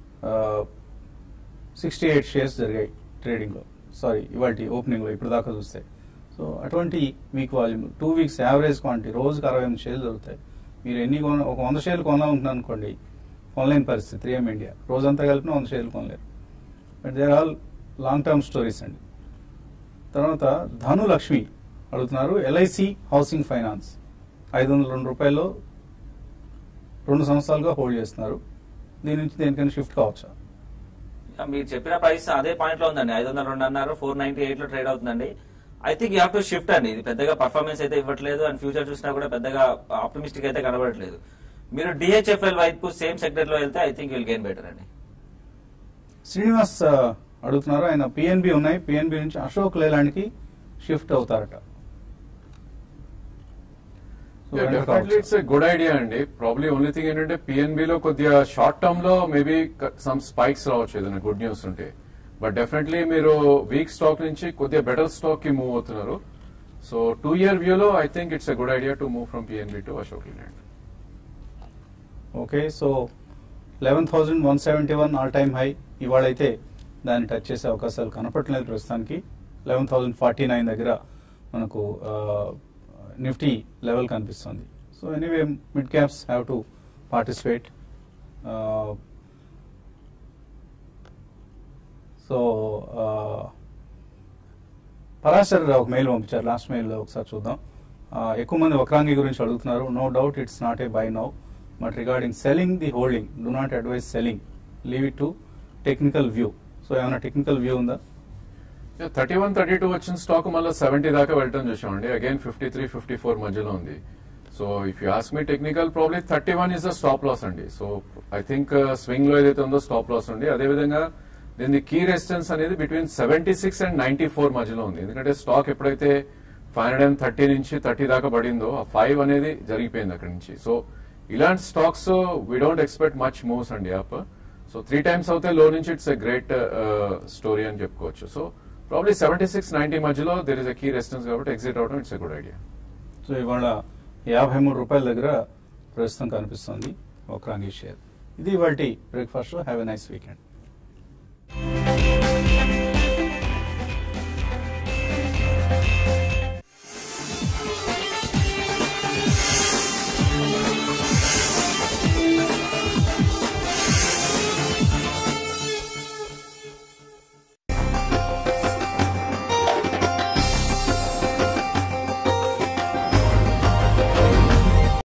సిక్స్టీ ఎయిట్ షేర్స్ జరిగాయి ట్రేడింగ్లో సారీ ఇవాళ ఓపెనింగ్లో ఇప్పుడు దాకా చూస్తే సో అటువంటి మీకు volume two weeks average quantity రోజుకి అరవై ఎనిమిది షేర్లు దొరుకుతాయి మీరు ఎన్ని కొన ఒక వంద షేర్లు కొనాలనుకున్నాను అనుకోండి కొనలేని పరిస్థితి త్రీ ఎం ఇండియా రోజంతా కలిపిన వంద షేర్లు కొనలేరు but there all long term stories అండి తర్వాత ధను లక్ష్మి అడుగుతున్నారు ఎల్ఐసి హౌసింగ్ ఫైనాన్స్ ఐదు వందల రెండు రూపాయల్లో రెండు సంవత్సరాలుగా హోల్డ్ చేస్తున్నారు దీని నుంచి దేనికైనా షిఫ్ట్ కావచ్చా యా, మీరు చెప్పిన ప్రైస్ అదే పాయింట్ లో ఉందండి ఐదు వందల రెండు అన్నారు ఫోర్ నైన్టీ ఎయిట్ లో ట్రేడ్ అవుతుందండి I think you have to shift అండి ఇది పెద్దగా పర్ఫార్మెన్స్ అయితే ఇవ్వట్లేదు అండ్ ఫ్యూచర్ చూసినా కూడా పెద్దగా ఆప్టమిస్టిక్ అయితే కనబడట్లేదు మీరు డిహెచ్ఎఫ్ఎల్ వైపు సేమ్ సెక్టర్ లో వెళ్తే I think will gain better అండి శ్రీనివాస్ ఆ, అడుగుతున్నారు ఆయన పిఎన్బి ఉన్నాయి పిఎన్బి నుంచి అశోక్ లేలాండ్కి షిఫ్ట్ అవుతారట So, రెండు డెఫినెట్లీ కావచ్చు. ఇట్స్ గుడ్ ఐడియా అండి ప్రాబ్లీ ఓన్లీ థింగ్ ఏంటంటే పిఎన్బి లో కొద్దిగా షార్ట్ టర్మ్ లో మేబీ సమ్ స్పైక్స్ రావచ్చు ఏదైనా గుడ్ న్యూస్ ఉంటే బట్ డెఫినెట్లీ మీరు వీక్ స్టాక్ నుంచి కొద్దిగా బెటర్ స్టాక్ కి మూవ్ అవుతున్నారు సో టూ ఇయర్ వ్యూ లో I think it's a good idea to move from PNB to Ashok Leyland okay so eleven thousand one seventy one all time high ఇవాళైతే దాన్ని touch చేసే అవకాశాలు కనపడలేదు ప్రస్తుతానికి లెవెన్ థౌజండ్ ఫార్టీ నైన్ దగ్గర మనకు Nifty level కనిపిస్తుంది so anyway mid caps have to participate so Parashar ఒక మెయిల్ పంపించారు లాస్ట్ మెయిల్ ఒకసారి చూద్దాం ఆ, ఎక్కువ మంది వక్రాంగి గురించి అడుగుతున్నారు no doubt it's not a by now but regarding selling the holding do not advise selling leave it to technical view so ఏమైనా టెక్నికల్ వ్యూ ఉందా థర్టీ వన్ థర్టీ టూ వచ్చిన స్టాక్ మళ్ళీ సెవెంటీ దాకా వెళ్ళటం చూసామండి again fifty three fifty four మధ్యలో ఉంది so if you ask me technical probably thirty one is the stop loss అండి సో ఐ థింక్ స్వింగ్ లో ఏదైతే ఉందో స్టాప్ లాస్ ఉంది అదేవిధంగా దీని కీ రెసిస్టెన్స్ అనేది between seventy six and ninety four మధ్యలో ఉంది ఎందుకంటే స్టాక్ ఎప్పుడైతే ఫైవ్ హండ్రెడ్ అండ్ థర్టీ నుంచి థర్టీ దాకా పడిందో ఆ ఫైవ్ అనేది జరిగిపోయింది అక్కడి నుంచి సో ఇలాంటి stocks we don't expect much moves అండి యాప్ సో త్రీ టైమ్స్ అవుతే లో నుంచి ఇట్స్ ఎ గ్రేట్ స్టోరీ అని చెప్పుకోవచ్చు so probably seventy six ninety మధ్యలో there is a key resistance కాబట్టి ఎగ్జిట్ అవడం it's a good idea so ఇవాళ యాభై మూడు రూపాయల దగ్గర ప్రస్తుతం కనిపిస్తుంది వక్రాంగి షేర్ ఇది ఇవాళ breakfast have a nice weekend